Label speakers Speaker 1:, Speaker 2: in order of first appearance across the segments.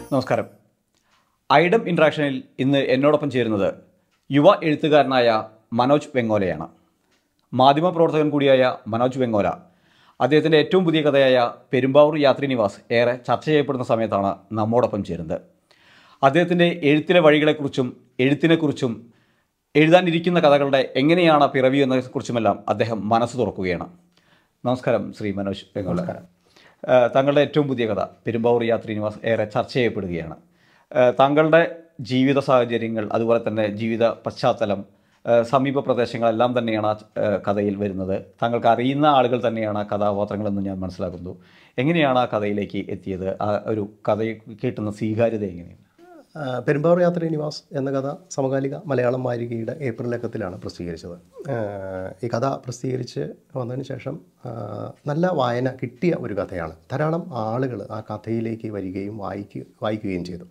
Speaker 1: നമസ്കാരം ഐഡം ഇൻട്രാക്ഷനിൽ ഇന്ന് എന്നോടൊപ്പം ചേരുന്നത് യുവ എഴുത്തുകാരനായ മനോജ് വെങ്ങോലയാണ് മാധ്യമപ്രവർത്തകൻ കൂടിയായ മനോജ് വെങ്ങോല അദ്ദേഹത്തിൻ്റെ ഏറ്റവും പുതിയ കഥയായ പെരുമ്പാവൂർ യാത്രി നിവാസ് ഏറെ ചർച്ച ചെയ്യപ്പെടുന്ന സമയത്താണ് നമ്മോടൊപ്പം ചേരുന്നത് അദ്ദേഹത്തിൻ്റെ എഴുത്തിലെ വഴികളെക്കുറിച്ചും എഴുത്തിനെക്കുറിച്ചും എഴുതാനിരിക്കുന്ന കഥകളുടെ എങ്ങനെയാണ് പിറവി എന്നതിനെക്കുറിച്ചുമെല്ലാം അദ്ദേഹം മനസ്സ് തുറക്കുകയാണ് നമസ്കാരം ശ്രീ മനോജ് വെങ്ങോല ആ, താങ്കളുടെ ഏറ്റവും പുതിയ കഥ പെരുമ്പാവൂർ യാത്രി നിവാസ് ഏറെ ചർച്ച ചെയ്യപ്പെടുകയാണ് ആ, താങ്കളുടെ ജീവിത സാഹചര്യങ്ങൾ അതുപോലെ തന്നെ ജീവിത പശ്ചാത്തലം ആ, സമീപ പ്രദേശങ്ങളെല്ലാം തന്നെയാണ് ആ ആ, കഥയിൽ വരുന്നത് താങ്കൾക്ക് അറിയുന്ന ആളുകൾ തന്നെയാണ് ആ കഥാപാത്രങ്ങളെന്ന് ഞാൻ മനസ്സിലാക്കുന്നു എങ്ങനെയാണ് ആ കഥയിലേക്ക് എത്തിയത് ആ ഒരു കഥയെ കിട്ടുന്ന സ്വീകാര്യത എങ്ങനെയാണ്
Speaker 2: ആ, പെരുമ്പാവൂർ യാത്രി നിവാസ് എന്ന കഥ സമകാലിക മലയാളം വാരികയുടെ ഏപ്രിൽ ലക്കത്തിലാണ് പ്രസിദ്ധീകരിച്ചത് ആ, ഈ കഥ പ്രസിദ്ധീകരിച്ച് വന്നതിന് ശേഷം ആ, നല്ല വായന കിട്ടിയ ഒരു കഥയാണ് ധാരാളം ആളുകൾ ആ കഥയിലേക്ക് വരികയും വായിക്കുക വായിക്കുകയും ചെയ്തു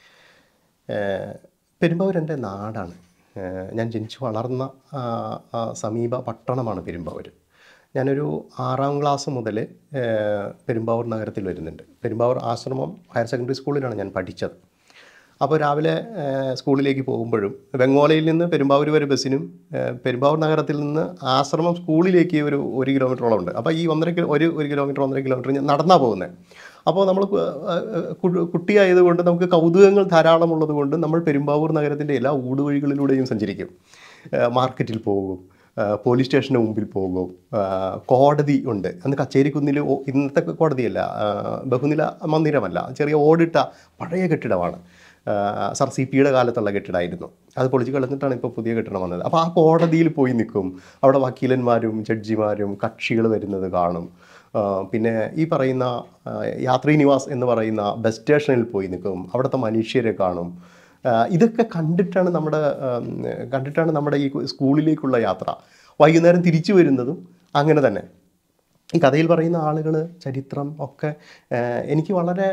Speaker 2: ആ, പെരുമ്പാവൂർ എൻ്റെ നാടാണ് ആ, ഞാൻ ജനിച്ചു വളർന്ന ആ, ആ സമീപ പട്ടണമാണ് പെരുമ്പാവൂർ ഞാനൊരു ആറാം ക്ലാസ് മുതൽ പെരുമ്പാവൂർ നഗരത്തിൽ വരുന്നുണ്ട് പെരുമ്പാവൂർ ആശ്രമം ഹയർ സെക്കൻഡറി സ്കൂളിലാണ് ഞാൻ പഠിച്ചത് അപ്പോൾ രാവിലെ ഏഹ്, സ്കൂളിലേക്ക് പോകുമ്പോഴും വെങ്ങോലയിൽ നിന്ന് പെരുമ്പാവൂർ വരെ ബസ്സിനും ഏഹ്, പെരുമ്പാവൂർ നഗരത്തിൽ നിന്ന് ആശ്രമം സ്കൂളിലേക്ക് ഒരു ഒരു കിലോമീറ്ററോളം ഉണ്ട് അപ്പോൾ ഈ ഒന്നര കിലോ ഒരു ഒരു കിലോമീറ്റർ ഒന്നര കിലോമീറ്റർ ഞാൻ നടന്നാണ് പോകുന്നത് അപ്പോൾ നമ്മൾ കു- ഏഹ്, കു- കുട്ടിയായതുകൊണ്ട് നമുക്ക് കൗതുകങ്ങൾ ധാരാളമുള്ളത് കൊണ്ട് നമ്മൾ പെരുമ്പാവൂർ നഗരത്തിൻ്റെ എല്ലാ ഊടുവഴികളിലൂടെയും സഞ്ചരിക്കും ഏഹ്, മാർക്കറ്റിൽ പോകും ഏഹ്, പോലീസ് സ്റ്റേഷന് മുമ്പിൽ പോകും ഏഹ്, കോടതി ഉണ്ട് അന്ന് കച്ചേരിക്കുന്നിൽ ഓ- ഇന്നത്തെ കോടതിയല്ല ഏഹ്, ബഹുനില മന്ദിരമല്ല ചെറിയ ഓടിട്ട പഴയ കെട്ടിടമാണ് ആഹ് സർ സി പിയുടെ കാലത്തുള്ള കെട്ടിടമായിരുന്നു അത് പൊളിച്ച് കളഞ്ഞിട്ടാണ് ഇപ്പോൾ പുതിയ കെട്ടിടം വന്നത് അപ്പോൾ ആ കോടതിയിൽ പോയി നിൽക്കും അവിടെ വക്കീലന്മാരും ജഡ്ജിമാരും കക്ഷികൾ വരുന്നത് കാണും ആഹ് പിന്നെ ഈ പറയുന്ന ആഹ് യാത്രി നിവാസ് എന്ന് പറയുന്ന ബസ് സ്റ്റേഷനിൽ പോയി നിൽക്കും അവിടുത്തെ മനുഷ്യരെ കാണും ആഹ് ഇതൊക്കെ കണ്ടിട്ടാണ് നമ്മുടെ ആം, കണ്ടിട്ടാണ് നമ്മുടെ ഈ സ്കൂളിലേക്കുള്ള യാത്ര വൈകുന്നേരം തിരിച്ചു വരുന്നതും അങ്ങനെ തന്നെ ഈ കഥയിൽ പറയുന്ന ആളുകൾ ചരിത്രം ഒക്കെ ഏഹ്, എനിക്ക് വളരെ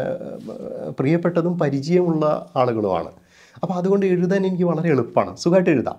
Speaker 2: ഏഹ്, പ്രിയപ്പെട്ടതും പരിചയമുള്ള ആളുകളുമാണ് അപ്പോൾ അതുകൊണ്ട് എഴുതാൻ എനിക്ക് വളരെ എളുപ്പമാണ് സുഖമായിട്ട് എഴുതാം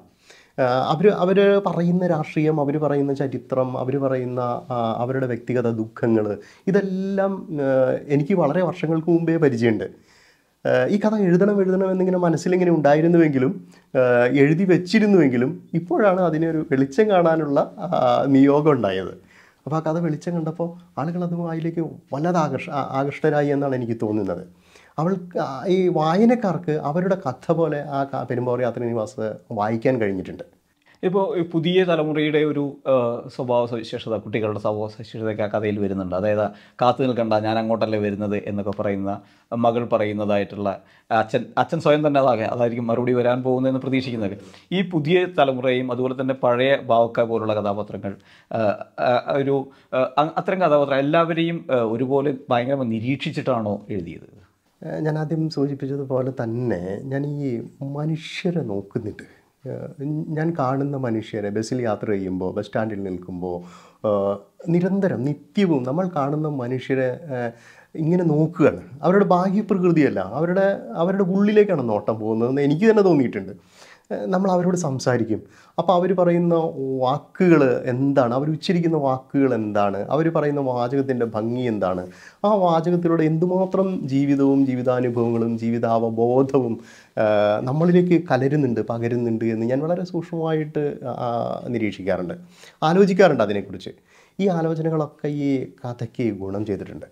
Speaker 2: അവർ അവർ പറയുന്ന രാഷ്ട്രീയം അവർ പറയുന്ന ചരിത്രം അവർ പറയുന്ന ആ, അവരുടെ വ്യക്തിഗത ദുഃഖങ്ങൾ ഇതെല്ലാം ഏഹ്, എനിക്ക് വളരെ വർഷങ്ങൾക്ക് മുമ്പേ പരിചയമുണ്ട് ഏഹ് ഈ കഥ എഴുതണം എഴുതണം എന്നിങ്ങനെ മനസ്സിലിങ്ങനെ ഉണ്ടായിരുന്നുവെങ്കിലും ഏഹ് എഴുതി വെച്ചിരുന്നുവെങ്കിലും ഇപ്പോഴാണ് അതിനൊരു വെളിച്ചം കാണാനുള്ള ആ, നിയോഗം ഉണ്ടായത് അപ്പോൾ ആ കഥ വെളിച്ചം കണ്ടപ്പോൾ ആളുകൾ അത് അതിലേക്ക് വല്ലാതെ ആകർഷ ആ- ആകൃഷ്ടരായി എന്നാണ് എനിക്ക് തോന്നുന്നത് അവൾ ഈ വായനക്കാർക്ക് അവരുടെ കഥ പോലെ ആ ക- പെരുമ്പാവൂർ യാത്രി നിവാസ് വായിക്കാൻ കഴിഞ്ഞിട്ടുണ്ട്
Speaker 1: ഇപ്പോൾ ഈ പുതിയ തലമുറയുടെ ഒരു ആ, സ്വഭാവ സവിശേഷത കുട്ടികളുടെ സ്വഭാവ സവിശേഷതയൊക്കെ ആ കഥയിൽ വരുന്നുണ്ട് അതായത് കാത്തു നിൽക്കണ്ട ഞാൻ അങ്ങോട്ടല്ലേ വരുന്നത് എന്നൊക്കെ പറയുന്ന മകൾ പറയുന്നതായിട്ടുള്ള അച്ഛൻ അച്ഛൻ സ്വയം തന്നെ അതാകെ അതായിരിക്കും മറുപടി വരാൻ പോകുന്നതെന്ന് പ്രതീക്ഷിക്കുന്നത് ഈ പുതിയ തലമുറയും അതുപോലെ തന്നെ പഴയ ബാവക്ക പോലുള്ള കഥാപാത്രങ്ങൾ ആ, ആ, ഒരു ആ, അ- അത്തരം കഥാപാത്രം എല്ലാവരെയും ആ, ഒരുപോലെ ഭയങ്കരമായി നിരീക്ഷിച്ചിട്ടാണോ എഴുതിയത്
Speaker 2: ഏഹ് ഞാൻ ആദ്യം സൂചിപ്പിച്ചതുപോലെ തന്നെ ഞാൻ ഈ മനുഷ്യരെ നോക്കുന്നുണ്ട് ഏഹ് ഞാൻ കാണുന്ന മനുഷ്യരെ ബസ്സിൽ യാത്ര ചെയ്യുമ്പോൾ ബസ് സ്റ്റാൻഡിൽ നിൽക്കുമ്പോൾ ഏഹ് നിരന്തരം നിത്യവും നമ്മൾ കാണുന്ന മനുഷ്യരെ ഏഹ് ഇങ്ങനെ നോക്കുകയാണ് അവരുടെ ബാഹ്യപ്രകൃതിയല്ല അവരുടെ അവരുടെ ഉള്ളിലേക്കാണ് നോട്ടം പോകുന്നതെന്ന് എനിക്ക് തന്നെ തോന്നിയിട്ടുണ്ട് ഏഹ് നമ്മൾ അവരോട് സംസാരിക്കും അപ്പോൾ അവർ പറയുന്ന വാക്കുകൾ എന്താണ് അവർ ഉച്ചരിക്കുന്ന വാക്കുകൾ എന്താണ് അവർ പറയുന്ന വാചകത്തിൻ്റെ ഭംഗി എന്താണ് ആ വാചകത്തിലൂടെ എന്തുമാത്രം ജീവിതവും ജീവിതാനുഭവങ്ങളും ജീവിതാവബോധവും ഏഹ് നമ്മളിലേക്ക് കലരുന്നുണ്ട് പകരുന്നുണ്ട് എന്ന് ഞാൻ വളരെ സൂക്ഷ്മമായിട്ട് ആ, നിരീക്ഷിക്കാറുണ്ട് ആലോചിക്കാറുണ്ട് അതിനെക്കുറിച്ച് ഈ ആലോചനകളൊക്കെ ഈ കഥയ്ക്ക് ഗുണം ചെയ്തിട്ടുണ്ട്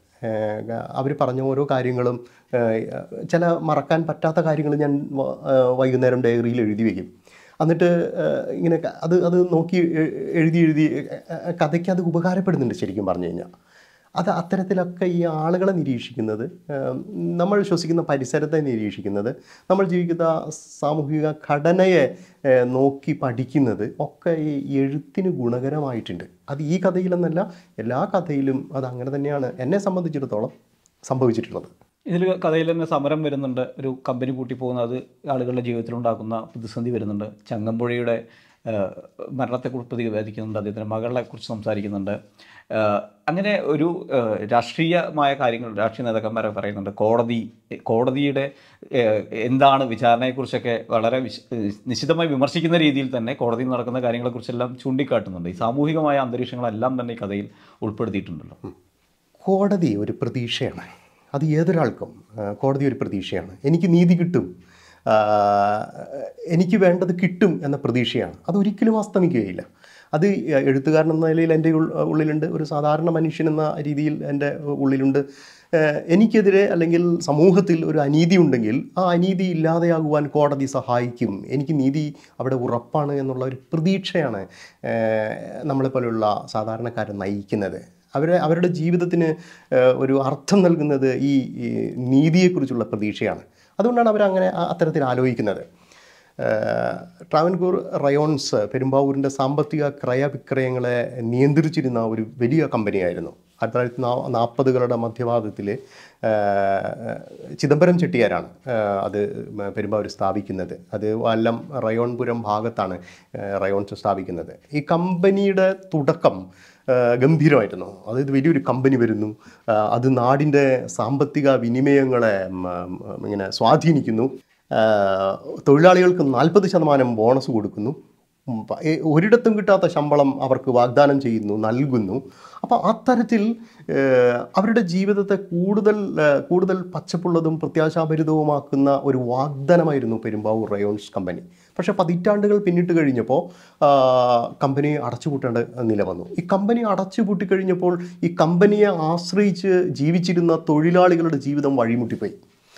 Speaker 2: അവർ പറഞ്ഞ ഓരോ കാര്യങ്ങളും ഏഹ്, ചില മറക്കാൻ പറ്റാത്ത കാര്യങ്ങൾ ഞാൻ വ- ഏഹ് വൈകുന്നേരം ഡയറിയിൽ എഴുതി വയ്ക്കും എന്നിട്ട് ഏഹ്, ഇങ്ങനെ ക- അത് അത് നോക്കി എ- എഴുതി എഴുതി ഏഹ്, കഥയ്ക്ക് അത് ഉപകാരപ്പെടുന്നുണ്ട് ശരിക്കും പറഞ്ഞു കഴിഞ്ഞാൽ അത് അത്തരത്തിലൊക്കെ ഈ ആളുകളെ നിരീക്ഷിക്കുന്നത് ഏഹ്, നമ്മൾ ശ്വസിക്കുന്ന പരിസരത്തെ നിരീക്ഷിക്കുന്നത് നമ്മൾ ജീവിക്കുന്ന സാമൂഹിക ഘടനയെ ഏഹ്, നോക്കി പഠിക്കുന്നത് ഒക്കെ ഈ എഴുത്തിന് ഗുണകരമായിട്ടുണ്ട് അത് ഈ കഥയിലെന്നല്ല എല്ലാ കഥയിലും അത് അങ്ങനെ തന്നെയാണ് എന്നെ സംബന്ധിച്ചിടത്തോളം സംഭവിച്ചിട്ടുള്ളത്
Speaker 1: ഇതിൽ കഥയിൽ തന്നെ സമരം വരുന്നുണ്ട് ഒരു കമ്പനി പൂട്ടി പോകുന്നത് അത് ആളുകളുടെ ജീവിതത്തിലുണ്ടാക്കുന്ന പ്രതിസന്ധി വരുന്നുണ്ട് ചങ്ങമ്പുഴയുടെ ആ, മരണത്തെക്കുറിച്ച് പ്രതിപാദിക്കുന്നുണ്ട് അദ്ദേഹത്തിൻ്റെ മകളെ കുറിച്ച് സംസാരിക്കുന്നുണ്ട് ആ, അങ്ങനെ ഒരു ആ, രാഷ്ട്രീയമായ കാര്യങ്ങൾ രാഷ്ട്രീയ നേതാക്കന്മാരെ പറയുന്നുണ്ട് കോടതി കോടതിയുടെ ആ, എന്താണ് വിചാരണയെക്കുറിച്ചൊക്കെ വളരെ വിശ നിശിതമായി വിമർശിക്കുന്ന രീതിയിൽ തന്നെ കോടതിയിൽ നടക്കുന്ന കാര്യങ്ങളെക്കുറിച്ചെല്ലാം ചൂണ്ടിക്കാട്ടുന്നുണ്ട് ഈ സാമൂഹികമായ അന്തരീക്ഷങ്ങളെല്ലാം തന്നെ ഈ കഥയിൽ ഉൾപ്പെടുത്തിയിട്ടുണ്ടല്ലോ
Speaker 2: കോടതി ഒരു പ്രതീക്ഷയാണ് അത് ഏതൊരാൾക്കും ആ, കോടതി ഒരു പ്രതീക്ഷയാണ് എനിക്ക് നീതി കിട്ടും ആ, എനിക്ക് വേണ്ടത് കിട്ടും എന്ന പ്രതീക്ഷയാണ് അതൊരിക്കലും അസ്തമിക്കുകയില്ല അത് എഴുത്തുകാരൻ എന്ന നിലയിൽ എൻ്റെ ഉൾ- ഉള്ളിലുണ്ട് ഒരു സാധാരണ മനുഷ്യൻ എന്ന രീതിയിൽ എൻ്റെ ഉള്ളിലുണ്ട് ഏഹ് എനിക്കെതിരെ അല്ലെങ്കിൽ സമൂഹത്തിൽ ഒരു അനീതി ഉണ്ടെങ്കിൽ ആ അനീതി ഇല്ലാതെയാകുവാൻ കോടതി സഹായിക്കും എനിക്ക് നീതി അവിടെ ഉറപ്പാണ് എന്നുള്ള ഒരു പ്രതീക്ഷയാണ് ഏഹ് നമ്മളെപ്പോലെയുള്ള സാധാരണക്കാരെ നയിക്കുന്നത് അവരെ അവരുടെ ജീവിതത്തിന് ഏഹ് ഒരു അർത്ഥം നൽകുന്നത് ഈ ഈ നീതിയെക്കുറിച്ചുള്ള പ്രതീക്ഷയാണ് അതുകൊണ്ടാണ് അവരങ്ങനെ ആ- അത്തരത്തിൽ ആലോചിക്കുന്നത് ഏഹ് ട്രാവൻകൂർ റയോൺസ് പെരുമ്പാവൂരിൻ്റെ സാമ്പത്തിക ക്രയവിക്രയങ്ങളെ നിയന്ത്രിച്ചിരുന്ന ഒരു വലിയ കമ്പനിയായിരുന്നു ആയിരത്തി തൊള്ളായിരത്തി നാ നാൽപ്പതുകളുടെ മധ്യഭാഗത്തിൽ ചിദംബരം ചെട്ടിയാരാണ് ഏഹ് അത് പെരുമ്പാവൂർ സ്ഥാപിക്കുന്നത് അത് വല്ലം റയോൺപുരം ഭാഗത്താണ് ഏഹ് റയോൺസ് സ്ഥാപിക്കുന്നത് ഈ കമ്പനിയുടെ തുടക്കം ഏഹ് ഗംഭീരമായിരുന്നു അതായത് വലിയൊരു കമ്പനി വരുന്നു ഏഹ് അത് നാടിൻ്റെ സാമ്പത്തിക വിനിമയങ്ങളെ ഉം, ഉം, ഇങ്ങനെ സ്വാധീനിക്കുന്നു ഏഹ് തൊഴിലാളികൾക്ക് നാൽപ്പത് ശതമാനം ബോണസ് കൊടുക്കുന്നു ഉം, പ- ഏ- ഒരിടത്തും കിട്ടാത്ത ശമ്പളം അവർക്ക് വാഗ്ദാനം ചെയ്യുന്നു നൽകുന്നു അപ്പോൾ അത്തരത്തിൽ ഏഹ് അവരുടെ ജീവിതത്തെ കൂടുതൽ ഏഹ് കൂടുതൽ പച്ചപ്പുള്ളതും പ്രത്യാശാഭരിതവുമാക്കുന്ന ഒരു വാഗ്ദാനമായിരുന്നു പെരുമ്പാവൂർ റയോൺസ് കമ്പനി പക്ഷേ പതിറ്റാണ്ടുകൾ പിന്നിട്ട് കഴിഞ്ഞപ്പോൾ ആ, കമ്പനി അടച്ചുപൂട്ടേണ്ട നില വന്നു ഈ കമ്പനി അടച്ചുപൂട്ടി കഴിഞ്ഞപ്പോൾ ഈ കമ്പനിയെ ആശ്രയിച്ച് ജീവിച്ചിരുന്ന തൊഴിലാളികളുടെ ജീവിതം വഴിമുട്ടിപ്പോയി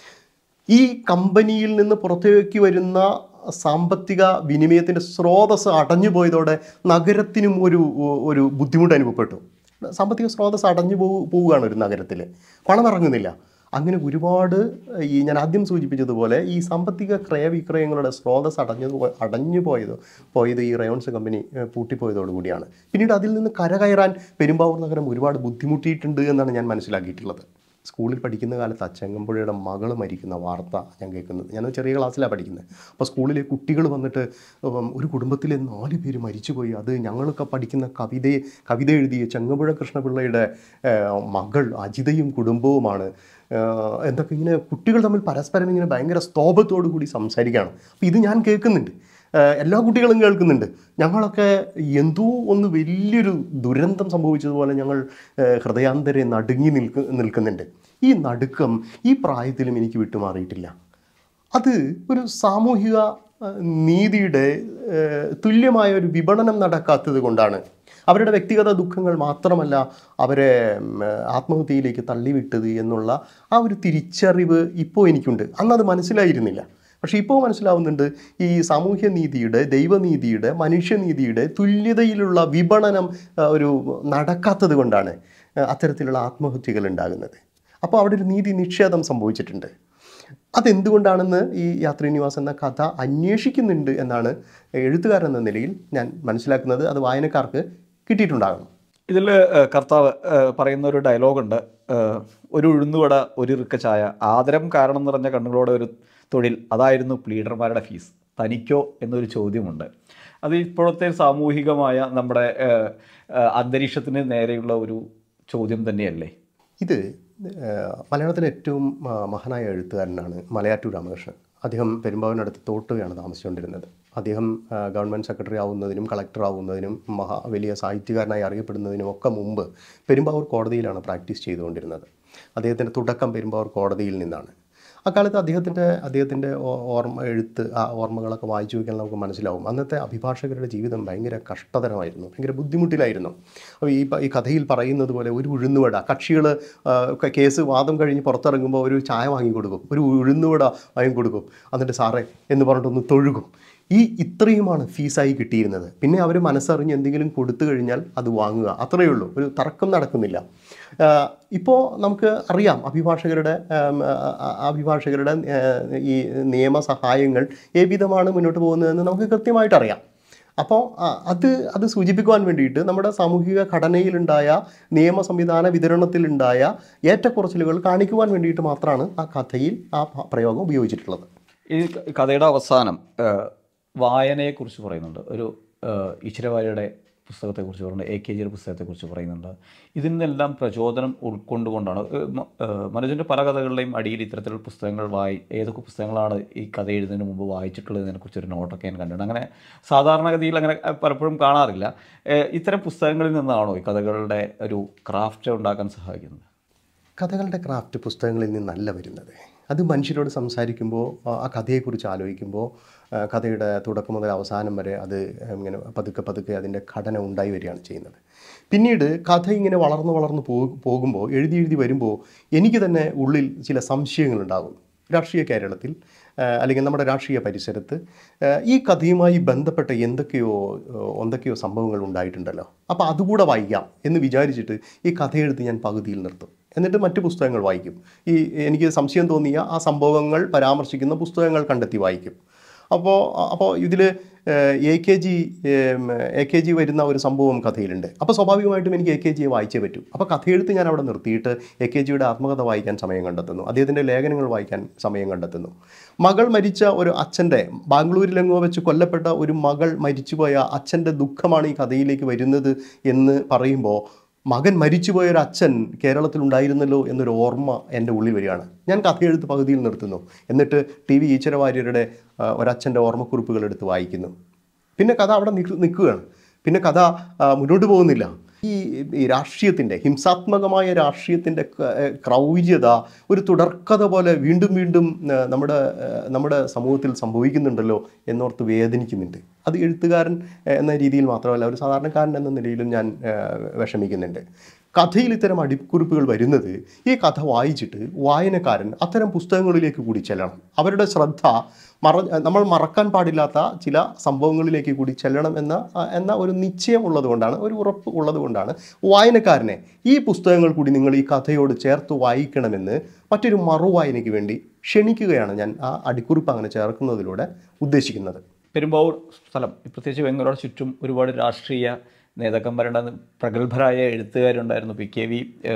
Speaker 2: ഈ കമ്പനിയിൽ നിന്ന് പുറത്തേക്ക് വരുന്ന സാമ്പത്തിക വിനിമയത്തിൻ്റെ സ്രോതസ് അടഞ്ഞു പോയതോടെ നഗരത്തിനും ഒരു ഒരു ബുദ്ധിമുട്ട് അനുഭവപ്പെട്ടു സാമ്പത്തിക സ്രോതസ് അടഞ്ഞു പോ പോവുകയാണ് ഒരു നഗരത്തിൽ പണം ഇറങ്ങുന്നില്ല അങ്ങനെ ഒരുപാട് ഈ ഞാൻ ആദ്യം സൂചിപ്പിച്ചതുപോലെ ഈ സാമ്പത്തിക ക്രയവിക്രയങ്ങളുടെ സ്രോതസ് അടഞ്ഞു പോ- അടഞ്ഞു പോയത് പോയത് ഈ റയോൺസ് കമ്പനി ഏഹ്, പൂട്ടിപ്പോയതോടുകൂടിയാണ് പിന്നീട് അതിൽ നിന്ന് കരകയറാൻ പെരുമ്പാവൂർ നഗരം ഒരുപാട് ബുദ്ധിമുട്ടിയിട്ടുണ്ട് എന്നാണ് ഞാൻ മനസ്സിലാക്കിയിട്ടുള്ളത് സ്കൂളിൽ പഠിക്കുന്ന കാലത്ത് അച്ചങ്ങമ്പുഴയുടെ മകൾ മരിക്കുന്ന വാർത്ത ഞാൻ കേൾക്കുന്നത് ഞാൻ ചെറിയ ക്ലാസ്സിലാണ് പഠിക്കുന്നത് അപ്പോൾ സ്കൂളിലെ കുട്ടികൾ വന്നിട്ട് ഉം, ഒരു കുടുംബത്തിലെ നാല് പേര് മരിച്ചുപോയി അത് ഞങ്ങളൊക്കെ പഠിക്കുന്ന കവിതയെ കവിത എഴുതിയ ചെങ്ങമ്പുഴ കൃഷ്ണപിള്ളയുടെ ഏഹ്, മകൾ അജിതയും കുടുംബവുമാണ് ഏഹ്, എന്തൊക്കെ ഇങ്ങനെ കുട്ടികൾ തമ്മിൽ പരസ്പരം ഇങ്ങനെ ഭയങ്കര സ്തോഭത്തോടു കൂടി സംസാരിക്കുകയാണ് അപ്പോൾ ഇത് ഞാൻ കേൾക്കുന്നുണ്ട് ഏഹ് എല്ലാ കുട്ടികളും കേൾക്കുന്നുണ്ട് ഞങ്ങളൊക്കെ എന്തോ ഒന്ന് വലിയൊരു ദുരന്തം സംഭവിച്ചതുപോലെ ഞങ്ങൾ ഏഹ് ഹൃദയാന്തരെ നടുങ്ങി നിൽക്ക് നിൽക്കുന്നുണ്ട് ഈ നടുക്കം ഈ പ്രായത്തിലും എനിക്ക് വിട്ടുമാറിയിട്ടില്ല അത് ഒരു സാമൂഹിക ഏഹ്, നീതിയുടെ ഏഹ്, തുല്യമായ ഒരു വിപണനം നടക്കാത്തത് കൊണ്ടാണ് അവരുടെ വ്യക്തിഗത ദുഃഖങ്ങൾ മാത്രമല്ല അവരെ ഉം, ആത്മഹത്യയിലേക്ക് തള്ളിവിട്ടത് എന്നുള്ള ആ ഒരു തിരിച്ചറിവ് ഇപ്പോൾ എനിക്കുണ്ട് അന്ന് അത് മനസ്സിലായിരുന്നില്ല പക്ഷേ ഇപ്പോൾ മനസ്സിലാവുന്നുണ്ട് ഈ സാമൂഹ്യ നീതിയുടെ ദൈവനീതിയുടെ മനുഷ്യനീതിയുടെ തുല്യതയിലുള്ള വിപണനം ആ, ഒരു നടക്കാത്തത് കൊണ്ടാണ് ആ, അത്തരത്തിലുള്ള ആത്മഹത്യകൾ ഉണ്ടാകുന്നത് അപ്പോൾ അവിടെ ഒരു നീതി നിഷേധം സംഭവിച്ചിട്ടുണ്ട് അതെന്തുകൊണ്ടാണെന്ന് ഈ യാത്രി നിവാസ് എന്ന കഥ അന്വേഷിക്കുന്നുണ്ട് എന്നാണ് എഴുത്തുകാരൻ എന്ന നിലയിൽ ഞാൻ മനസ്സിലാക്കുന്നത് അത് വായനക്കാർക്ക് കിട്ടിയിട്ടുണ്ടാകണം
Speaker 1: ഇതിൽ കർത്താവ് ഏഹ്, പറയുന്ന ഒരു ഡയലോഗുണ്ട് ഏഹ്, ഒരു ഉഴുന്നുവട ഒരു ഇറുക്ക ചായ ആദരം കാരണം നിറഞ്ഞ കണ്ണുകളോടെ ഒരു തൊഴിൽ അതായിരുന്നു പ്ലീഡർമാരുടെ ഫീസ് തനിക്കോ എന്നൊരു ചോദ്യമുണ്ട് അത് ഇപ്പോഴത്തെ സാമൂഹികമായ നമ്മുടെ ഏഹ്, ഏഹ്, അന്തരീക്ഷത്തിന് നേരെയുള്ള ഒരു ചോദ്യം തന്നെയല്ലേ
Speaker 2: ഇത് ഏഹ്, മലയാളത്തിലെ ഏറ്റവും ആ, മഹാനായ എഴുത്തുകാരനാണ് മലയാറ്റൂർ രാമകൃഷ്ണൻ അദ്ദേഹം പെരുമ്പാവിനടുത്ത് തോട്ടുകയാണ് താമസിച്ചുകൊണ്ടിരുന്നത് അദ്ദേഹം ആ, ഗവൺമെൻറ് സെക്രട്ടറി ആവുന്നതിനും കളക്ടർ ആവുന്നതിനും മഹാ വലിയ സാഹിത്യകാരനായി അറിയപ്പെടുന്നതിനും ഒക്കെ മുമ്പ് പെരുമ്പാവൂർ കോടതിയിലാണ് പ്രാക്ടീസ് ചെയ്തുകൊണ്ടിരുന്നത് അദ്ദേഹത്തിൻ്റെ തുടക്കം പെരുമ്പാവൂർ കോടതിയിൽ നിന്നാണ് അക്കാലത്ത് അദ്ദേഹത്തിൻ്റെ അദ്ദേഹത്തിൻ്റെ ഓ- ഓർമ്മ എഴുത്ത് ആ ഓർമ്മകളൊക്കെ വായിച്ചു നോക്കിയാൽ നമുക്ക് മനസ്സിലാവും അന്നത്തെ അഭിഭാഷകരുടെ ജീവിതം ഭയങ്കര കഷ്ടതരമായിരുന്നു ഭയങ്കര ബുദ്ധിമുട്ടിലായിരുന്നു അപ്പോൾ ഈ പ- ഈ കഥയിൽ പറയുന്നത് പോലെ ഒരു ഉഴുന്നുവട കക്ഷികൾ കേസ് വാദം കഴിഞ്ഞ് പുറത്തിറങ്ങുമ്പോൾ ഒരു ചായ വാങ്ങി കൊടുക്കും ഒരു ഉഴുന്നുവട വാങ്ങി കൊടുക്കും എന്നിട്ട് സാറേ എന്ന് പറഞ്ഞിട്ടൊന്ന് തൊഴുകും ഈ ഇത്രയുമാണ് ഫീസായി കിട്ടിയിരുന്നത് പിന്നെ അവർ മനസ്സറിഞ്ഞ് എന്തെങ്കിലും കൊടുത്തു കഴിഞ്ഞാൽ അത് വാങ്ങുക അത്രയേ ഉള്ളൂ ഒരു തർക്കം നടക്കുന്നില്ല ഇപ്പോൾ നമുക്ക് അറിയാം അഭിഭാഷകരുടെ ആം, ആ, ആ, അഭിഭാഷകരുടെ ആ, ഈ നിയമസഹായങ്ങൾ ഏവിധമാണ് മുന്നോട്ട് പോകുന്നതെന്ന് നമുക്ക് കൃത്യമായിട്ട് അറിയാം അപ്പോൾ ആ, അത് അത് സൂചിപ്പിക്കുവാൻ വേണ്ടിയിട്ട് നമ്മുടെ സാമൂഹിക ഘടനയിലുണ്ടായ നിയമ സംവിധാന വിതരണത്തിലുണ്ടായ ഏറ്റക്കുറച്ചിലുകൾ കാണിക്കുവാൻ വേണ്ടിയിട്ട് മാത്രമാണ് ആ കഥയിൽ ആ ഭ- പ്രയോഗം ഉപയോഗിച്ചിട്ടുള്ളത്
Speaker 1: ഈ ക- കഥയുടെ അവസാനം ഏഹ്, വായനയെക്കുറിച്ച് പറയുന്നുണ്ട് ഒരു ഏഹ്, ഈശ്വരവാര്യയുടെ പുസ്തകത്തെക്കുറിച്ച് പറയുന്നുണ്ട് എ കെ ജിയുടെ പുസ്തകത്തെക്കുറിച്ച് പറയുന്നുണ്ട് ഇതിൽ നിന്നെല്ലാം പ്രചോദനം ഉൾക്കൊണ്ടുകൊണ്ടാണ് ഏഹ്, മ- ഏഹ്, മനോജിൻ്റെ പല കഥകളുടെയും അടിയിൽ ഇത്തരത്തിലുള്ള പുസ്തകങ്ങൾ വായി ഏതൊക്കെ പുസ്തകങ്ങളാണ് ഈ കഥ എഴുതുന്നതിന് മുമ്പ് വായിച്ചിട്ടുള്ളതിനെക്കുറിച്ച് ഒരു നോട്ടൊക്കെ ഞാൻ കണ്ടിട്ടുണ്ട് അങ്ങനെ സാധാരണഗതിയിൽ അങ്ങനെ ഏഹ്, പലപ്പോഴും കാണാറില്ല ഏഹ്, ഇത്തരം പുസ്തകങ്ങളിൽ നിന്നാണോ ഈ കഥകളുടെ ഒരു ക്രാഫ്റ്റ് ഉണ്ടാക്കാൻ സഹായിക്കുന്നത്
Speaker 2: കഥകളുടെ ക്രാഫ്റ്റ് പുസ്തകങ്ങളിൽ നിന്നല്ല വരുന്നത് അത് മനുഷ്യരോട് സംസാരിക്കുമ്പോൾ ആ ആ കഥയെക്കുറിച്ച് ആലോചിക്കുമ്പോൾ ആ, കഥയുടെ തുടക്കം മുതൽ അവസാനം വരെ അത് ഇങ്ങനെ പതുക്കെ പതുക്കെ അതിൻ്റെ ഘടന ഉണ്ടായി വരികയാണ് ചെയ്യുന്നത് പിന്നീട് കഥ ഇങ്ങനെ വളർന്നു വളർന്നു പോ പോകുമ്പോൾ എഴുതി എഴുതി വരുമ്പോൾ എനിക്ക് തന്നെ ഉള്ളിൽ ചില സംശയങ്ങളുണ്ടാകും രാഷ്ട്രീയ കേരളത്തിൽ ആ, അല്ലെങ്കിൽ നമ്മുടെ രാഷ്ട്രീയ പരിസരത്ത് ആ, ഈ കഥയുമായി ബന്ധപ്പെട്ട എന്തൊക്കെയോ ആ, എന്തൊക്കെയോ സംഭവങ്ങൾ ഉണ്ടായിട്ടുണ്ടല്ലോ അപ്പോൾ അതുകൂടെ വായിക്കാം എന്ന് വിചാരിച്ചിട്ട് ഈ കഥയെഴുത്ത് ഞാൻ പകുതിയിൽ നിർത്തും എന്നിട്ട് മറ്റ് പുസ്തകങ്ങൾ വായിക്കും ഈ എനിക്ക് സംശയം തോന്നിയ ആ സംഭവങ്ങൾ പരാമർശിക്കുന്ന പുസ്തകങ്ങൾ കണ്ടെത്തി വായിക്കും അപ്പോൾ അപ്പോൾ ഇതിൽ A K G A K G വരുന്ന ഒരു സംഭവം കഥയിലുണ്ട് അപ്പോൾ സ്വാഭാവികമായിട്ടും എനിക്ക് എ കെ ജിയെ വായിച്ചേ പറ്റൂ അപ്പോൾ കഥയെഴുത്ത് ഞാൻ അവിടെ നിർത്തിയിട്ട് എ കെ ജിയുടെ ആത്മകഥ വായിക്കാൻ സമയം കണ്ടെത്തുന്നു അദ്ദേഹത്തിൻ്റെ ലേഖനങ്ങൾ വായിക്കാൻ സമയം കണ്ടെത്തുന്നു മകൾ മരിച്ച ഒരു അച്ഛൻ്റെ ബാംഗ്ലൂരിലെങ്ങോ വെച്ച് കൊല്ലപ്പെട്ട ഒരു മകൾ മരിച്ചുപോയ അച്ഛൻ്റെ ദുഃഖമാണ് ഈ കഥയിലേക്ക് വരുന്നത് എന്ന് പറയുമ്പോൾ മകൻ മരിച്ചുപോയ ഒരു അച്ഛൻ കേരളത്തിൽ ഉണ്ടായിരുന്നല്ലോ എന്നൊരു ഓർമ്മ എൻ്റെ ഉള്ളിൽ വരികയാണ് ഞാൻ കഥയെഴുത്ത് പകുതിയിൽ നിർത്തുന്നു എന്നിട്ട് ടി വി ഈശ്വരവാര്യരുടെ ആ, ഒരച്ഛൻ്റെ ഓർമ്മക്കുറിപ്പുകൾ എടുത്ത് വായിക്കുന്നു പിന്നെ കഥ അവിടെ നിൽക്കു നിൽക്കുകയാണ് പിന്നെ കഥ ആ, മുന്നോട്ട് പോകുന്നില്ല ഈ ഈ രാഷ്ട്രീയത്തിൻ്റെ ഹിംസാത്മകമായ രാഷ്ട്രീയത്തിൻ്റെ ക- ഏ, ക്രൗര്യത ഒരു തുടർക്കഥ പോലെ വീണ്ടും വീണ്ടും ആ, നമ്മുടെ ആ, നമ്മുടെ സമൂഹത്തിൽ സംഭവിക്കുന്നുണ്ടല്ലോ എന്നോർത്ത് വേദനിക്കുന്നുണ്ട് അത് എഴുത്തുകാരൻ ആ, എന്ന രീതിയിൽ മാത്രമല്ല ഒരു സാധാരണക്കാരൻ എന്ന നിലയിലും ഞാൻ ആ, വിഷമിക്കുന്നുണ്ട് കഥയിൽ ഇത്തരം അടിക്കുറിപ്പുകൾ വരുന്നത് ഈ കഥ വായിച്ചിട്ട് വായനക്കാരൻ അത്തരം പുസ്തകങ്ങളിലേക്ക് കൂടി ചെല്ലണം അവരുടെ ശ്രദ്ധ മറ നമ്മൾ മറക്കാൻ പാടില്ലാത്ത ചില സംഭവങ്ങളിലേക്ക് കൂടി ചെല്ലണം എന്ന ആ, എന്ന ഒരു നിശ്ചയം ഉള്ളതുകൊണ്ടാണ് ഒരു ഉറപ്പ് ഉള്ളതുകൊണ്ടാണ് വായനക്കാരനെ ഈ പുസ്തകങ്ങൾ കൂടി നിങ്ങൾ ഈ കഥയോട് ചേർത്ത് വായിക്കണമെന്ന് മറ്റൊരു മറുവായനയ്ക്ക് വേണ്ടി ക്ഷണിക്കുകയാണ് ഞാൻ ആ അടിക്കുറിപ്പ് അങ്ങനെ ചേർക്കുന്നതിലൂടെ ഉദ്ദേശിക്കുന്നത്
Speaker 1: പെരുമ്പാവൂർ സ്ഥലം പ്രത്യേകിച്ച് വെങ്ങരോട് ചുറ്റും ഒരുപാട് രാഷ്ട്രീയ നേതാക്കന്മാരുണ്ടായിരുന്നു പ്രഗത്ഭരായ എഴുത്തുകാരുണ്ടായിരുന്നു P K V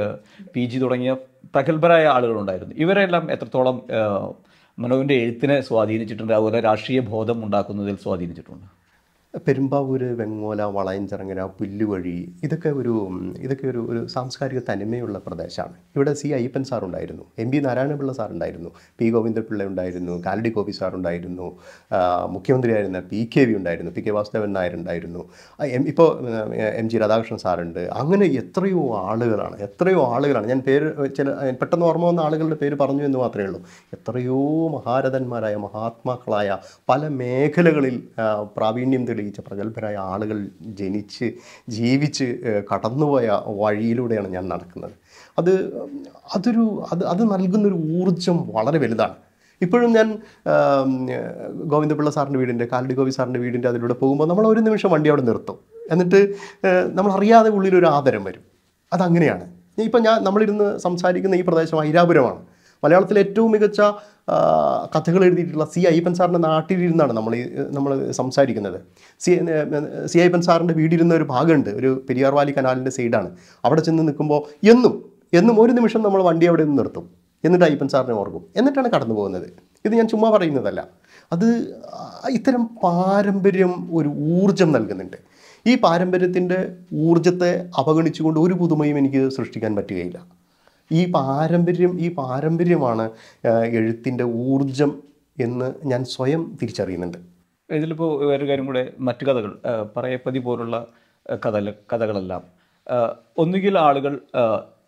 Speaker 1: P G തുടങ്ങിയ പ്രഗത്ഭരായ ആളുകളുണ്ടായിരുന്നു ഇവരെല്ലാം എത്രത്തോളം ഏഹ്, മനോവിൻ്റെ എഴുത്തിനെ സ്വാധീനിച്ചിട്ടുണ്ട് അതുപോലെ രാഷ്ട്രീയ ബോധം ഉണ്ടാക്കുന്നതിൽ സ്വാധീനിച്ചിട്ടുണ്ട്
Speaker 2: പെരുമ്പാവൂര് വെങ്ങോല വളയഞ്ചിറങ്ങര പുല്ലുവഴി ഇതൊക്കെ ഒരു ഉം, ഇതൊക്കെ ഒരു ഒരു സാംസ്കാരിക തനിമയുള്ള പ്രദേശമാണ് ഇവിടെ സി അയ്യപ്പൻ സാർ ഉണ്ടായിരുന്നു എം പി നാരായണപിള്ള സാർ ഉണ്ടായിരുന്നു പി ഗോവിന്ദപിള്ള ഉണ്ടായിരുന്നു കാലടി ഗോപി സാർ ഉണ്ടായിരുന്നു ആ, മുഖ്യമന്ത്രിയായിരുന്ന പി കെ വി ഉണ്ടായിരുന്നു പി കെ വാസുദേവൻ നായർ ഉണ്ടായിരുന്നു ആ, എം ഇപ്പോൾ എം ജി രാധാകൃഷ്ണൻ സാറുണ്ട് അങ്ങനെ എത്രയോ ആളുകളാണ് എത്രയോ ആളുകളാണ് ഞാൻ പേര് ചില പെട്ടെന്ന് ഓർമ്മ വന്ന ആളുകളുടെ പേര് പറഞ്ഞു എന്ന് മാത്രമേ ഉള്ളൂ എത്രയോ മഹാരഥന്മാരായ മഹാത്മാക്കളായ പല മേഖലകളിൽ ആ, പ്രാവീണ്യം തെളിയിച്ച പ്രഗത്ഭരായ ആളുകൾ ജനിച്ച് ജീവിച്ച് ആ, കടന്നുപോയ വഴിയിലൂടെയാണ് ഞാൻ നടക്കുന്നത് അത് അതൊരു അത് അത് നൽകുന്നൊരു ഊർജം വളരെ വലുതാണ് ഇപ്പോഴും ഞാൻ ആം, ഗോവിന്ദപിള്ള സാറിൻ്റെ വീടിൻ്റെ കാലടി ഗോപി സാറിൻ്റെ വീടിൻ്റെ അതിലൂടെ പോകുമ്പോൾ നമ്മൾ ഒരു നിമിഷം വണ്ടി അവിടെ നിർത്തും എന്നിട്ട് ആ, നമ്മൾ അറിയാതെ ഉള്ളിലൊരു ആദരം വരും അതങ്ങനെയാണ് ഇപ്പം ഞാൻ നമ്മളിരുന്ന് സംസാരിക്കുന്ന ഈ പ്രദേശം ഐരാപുരമാണ് മലയാളത്തിലെ ഏറ്റവും മികച്ച ആ, കഥകൾ എഴുതിയിട്ടുള്ള സി അയ്യപ്പൻ സാറിൻ്റെ നാട്ടിലിരുന്നാണ് നമ്മൾ ഈ നമ്മൾ സംസാരിക്കുന്നത് സി സി അയ്യപ്പൻ സാറിൻ്റെ വീടിരുന്ന ഒരു ഭാഗമുണ്ട് ഒരു പെരിയാർ വാലി കനാലിൻ്റെ സൈഡാണ് അവിടെ ചെന്ന് നിൽക്കുമ്പോൾ എന്നും എന്നും ഒരു നിമിഷം നമ്മൾ വണ്ടി അവിടെ നിന്ന് നിർത്തും എന്നിട്ട് അയ്യപ്പൻ സാറിനെ ഓർക്കും എന്നിട്ടാണ് കടന്നു പോകുന്നത് ഇത് ഞാൻ ചുമ്മാ പറയുന്നതല്ല അത് ആ, ഇത്തരം പാരമ്പര്യം ഒരു ഊർജം നൽകുന്നുണ്ട് ഈ പാരമ്പര്യത്തിൻ്റെ ഊർജത്തെ അവഗണിച്ചുകൊണ്ട് ഒരു പുതുമയും എനിക്ക് സൃഷ്ടിക്കാൻ പറ്റുകയില്ല ഈ പാരമ്പര്യം ഈ പാരമ്പര്യമാണ് എഴുത്തിൻ്റെ ഊർജം എന്ന് ഞാൻ സ്വയം തിരിച്ചറിയുന്നുണ്ട്
Speaker 1: ഇതിലിപ്പോൾ വേറൊരു കാര്യം കൂടെ മറ്റു കഥകൾ ആ, പറയപ്പതി പോലുള്ള ആ, കഥ കഥകളെല്ലാം ആ, ഒന്നുകിൽ ആളുകൾ ആ,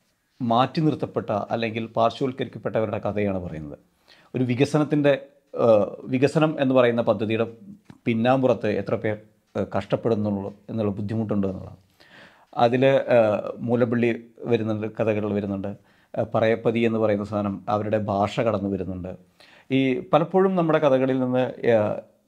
Speaker 1: മാറ്റി നിർത്തപ്പെട്ട അല്ലെങ്കിൽ പാർശ്വവൽക്കരിക്കപ്പെട്ടവരുടെ കഥയാണ് പറയുന്നത് ഒരു വികസനത്തിൻ്റെ ആ, വികസനം എന്ന് പറയുന്ന പദ്ധതിയുടെ പിന്നാമ്പുറത്ത് എത്ര പേർ ആ, കഷ്ടപ്പെടുന്നുള്ളൂ എന്നുള്ള ബുദ്ധിമുട്ടുണ്ട് എന്നുള്ളതാണ് അതിൽ മൂലപ്പള്ളി വരുന്നുണ്ട് കഥകൾ വരുന്നുണ്ട് ആ, പറയപ്പതി എന്ന് പറയുന്ന സാധനം അവരുടെ ഭാഷ കടന്നു വരുന്നുണ്ട് ഈ പലപ്പോഴും നമ്മുടെ കഥകളിൽ നിന്ന് ആ,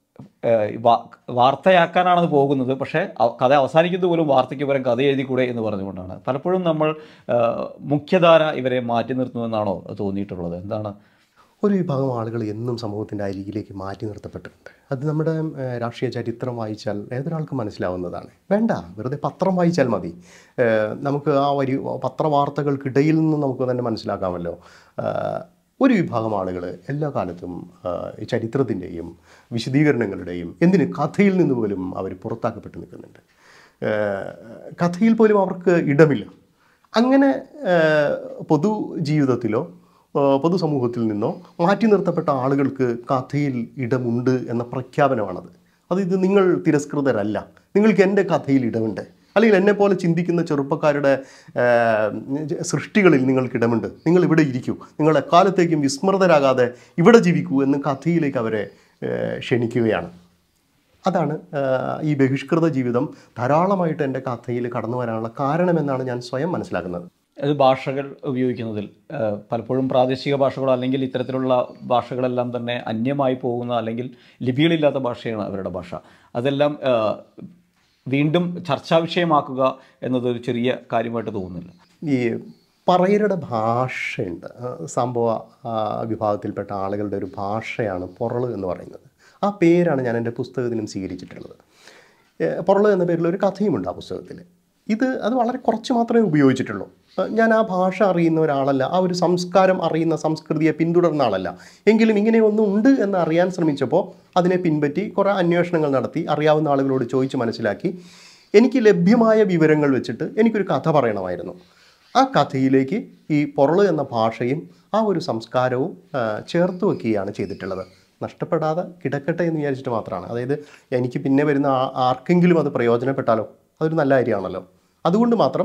Speaker 1: ആ, വാ- വാർത്തയാക്കാനാണ് അത് പോകുന്നത് പക്ഷേ അവ- കഥ അവസാനിക്കുന്നത് പോലും വാർത്തയ്ക്ക് പകരം കഥ എഴുതിക്കൂടെ എന്ന് പറഞ്ഞുകൊണ്ടാണ് പലപ്പോഴും നമ്മൾ ആ, മുഖ്യധാര ഇവരെ മാറ്റി നിർത്തുമെന്നാണോ തോന്നിയിട്ടുള്ളത് എന്താണ്
Speaker 2: ഒരു വിഭാഗം ആളുകൾ എന്നും സമൂഹത്തിൻ്റെ അരികിലേക്ക് മാറ്റി നിർത്തപ്പെട്ടിട്ടുണ്ട് അത് നമ്മുടെ ഏഹ്, രാഷ്ട്രീയ ചരിത്രം വായിച്ചാൽ ഏതൊരാൾക്കും മനസ്സിലാവുന്നതാണ് വേണ്ട വെറുതെ പത്രം വായിച്ചാൽ മതി ഏഹ്, നമുക്ക് ആ വരി പത്രവാർത്തകൾക്കിടയിൽ നിന്ന് നമുക്ക് തന്നെ മനസ്സിലാക്കാമല്ലോ ഏഹ്, ഒരു വിഭാഗം ആളുകൾ എല്ലാ കാലത്തും ഏഹ്, ഈ ചരിത്രത്തിൻ്റെയും വിശദീകരണങ്ങളുടെയും എന്തിന് കഥയിൽ നിന്ന് പോലും അവർ പുറത്താക്കപ്പെട്ട് നിൽക്കുന്നുണ്ട് ഏഹ്, കഥയിൽ പോലും അവർക്ക് ഇടമില്ല അങ്ങനെ ഏഹ്, പൊതുജീവിതത്തിലോ ഏഹ്, പൊതുസമൂഹത്തിൽ നിന്നോ മാറ്റി നിർത്തപ്പെട്ട ആളുകൾക്ക് കഥയിൽ ഇടമുണ്ട് എന്ന പ്രഖ്യാപനമാണത് അത് ഇത് നിങ്ങൾ തിരസ്കൃതരല്ല നിങ്ങൾക്ക് എൻ്റെ കഥയിൽ ഇടമുണ്ട് അല്ലെങ്കിൽ എന്നെ പോലെ ചിന്തിക്കുന്ന ചെറുപ്പക്കാരുടെ ആ, സൃഷ്ടികളിൽ നിങ്ങൾക്ക് ഇടമുണ്ട് നിങ്ങൾ ഇവിടെ ഇരിക്കൂ നിങ്ങൾ എക്കാലത്തേക്കും വിസ്മൃതരാകാതെ ഇവിടെ ജീവിക്കൂ എന്ന് കഥയിലേക്ക് അവരെ ആ, ക്ഷണിക്കുകയാണ് അതാണ് ആ, ഈ ബഹിഷ്കൃത ജീവിതം ധാരാളമായിട്ട് എൻ്റെ കഥയിൽ കടന്നു വരാനുള്ള കാരണമെന്നാണ് ഞാൻ സ്വയം മനസ്സിലാക്കുന്നത്
Speaker 1: അത് ഭാഷകൾ ഉപയോഗിക്കുന്നതിൽ ആ, പലപ്പോഴും പ്രാദേശിക ഭാഷകളോ അല്ലെങ്കിൽ ഇത്തരത്തിലുള്ള ഭാഷകളെല്ലാം തന്നെ അന്യമായി പോകുന്ന അല്ലെങ്കിൽ ലിപികളില്ലാത്ത ഭാഷയാണ് അവരുടെ ഭാഷ അതെല്ലാം ആ, വീണ്ടും ചർച്ചാ വിഷയമാക്കുക എന്നത് ഒരു ചെറിയ കാര്യമായിട്ട് തോന്നുന്നില്ല
Speaker 2: ഈ പറയരുടെ ഭാഷയുണ്ട് ആ, സംഭവ ആ, വിഭാഗത്തിൽപ്പെട്ട ആളുകളുടെ ഒരു ഭാഷയാണ് പൊറള് എന്ന് പറയുന്നത് ആ പേരാണ് ഞാൻ എൻ്റെ പുസ്തകത്തിനും സ്വീകരിച്ചിട്ടുള്ളത് ഏ, പൊറള് എന്ന പേരിൽ ഒരു കഥയുമുണ്ട് ആ പുസ്തകത്തിൽ ഇത് അത് വളരെ കുറച്ച് മാത്രമേ ഉപയോഗിച്ചിട്ടുള്ളൂ ആ, ഞാൻ ആ ഭാഷ അറിയുന്ന ഒരാളല്ല ആ ഒരു സംസ്കാരം അറിയുന്ന സംസ്കൃതിയെ പിന്തുടർന്ന ആളല്ല എങ്കിലും ഇങ്ങനെ ഒന്നും ഉണ്ട് എന്ന് അറിയാൻ ശ്രമിച്ചപ്പോൾ അതിനെ പിൻപറ്റി കുറേ അന്വേഷണങ്ങൾ നടത്തി അറിയാവുന്ന ആളുകളോട് ചോദിച്ച് മനസ്സിലാക്കി എനിക്ക് ലഭ്യമായ വിവരങ്ങൾ വെച്ചിട്ട് എനിക്കൊരു കഥ പറയണമായിരുന്നു ആ കഥയിലേക്ക് ഈ പൊറള് എന്ന ഭാഷയും ആ ഒരു സംസ്കാരവും ആ, ചേർത്ത് വയ്ക്കുകയാണ് ചെയ്തിട്ടുള്ളത് നഷ്ടപ്പെടാതെ കിടക്കട്ടെ എന്ന് വിചാരിച്ചിട്ട് മാത്രമാണ് അതായത് എനിക്ക് പിന്നെ വരുന്ന ആ- ആർക്കെങ്കിലും അത് പ്രയോജനപ്പെട്ടാലോ അതൊരു നല്ല കാര്യമാണല്ലോ അതുകൊണ്ട് മാത്രം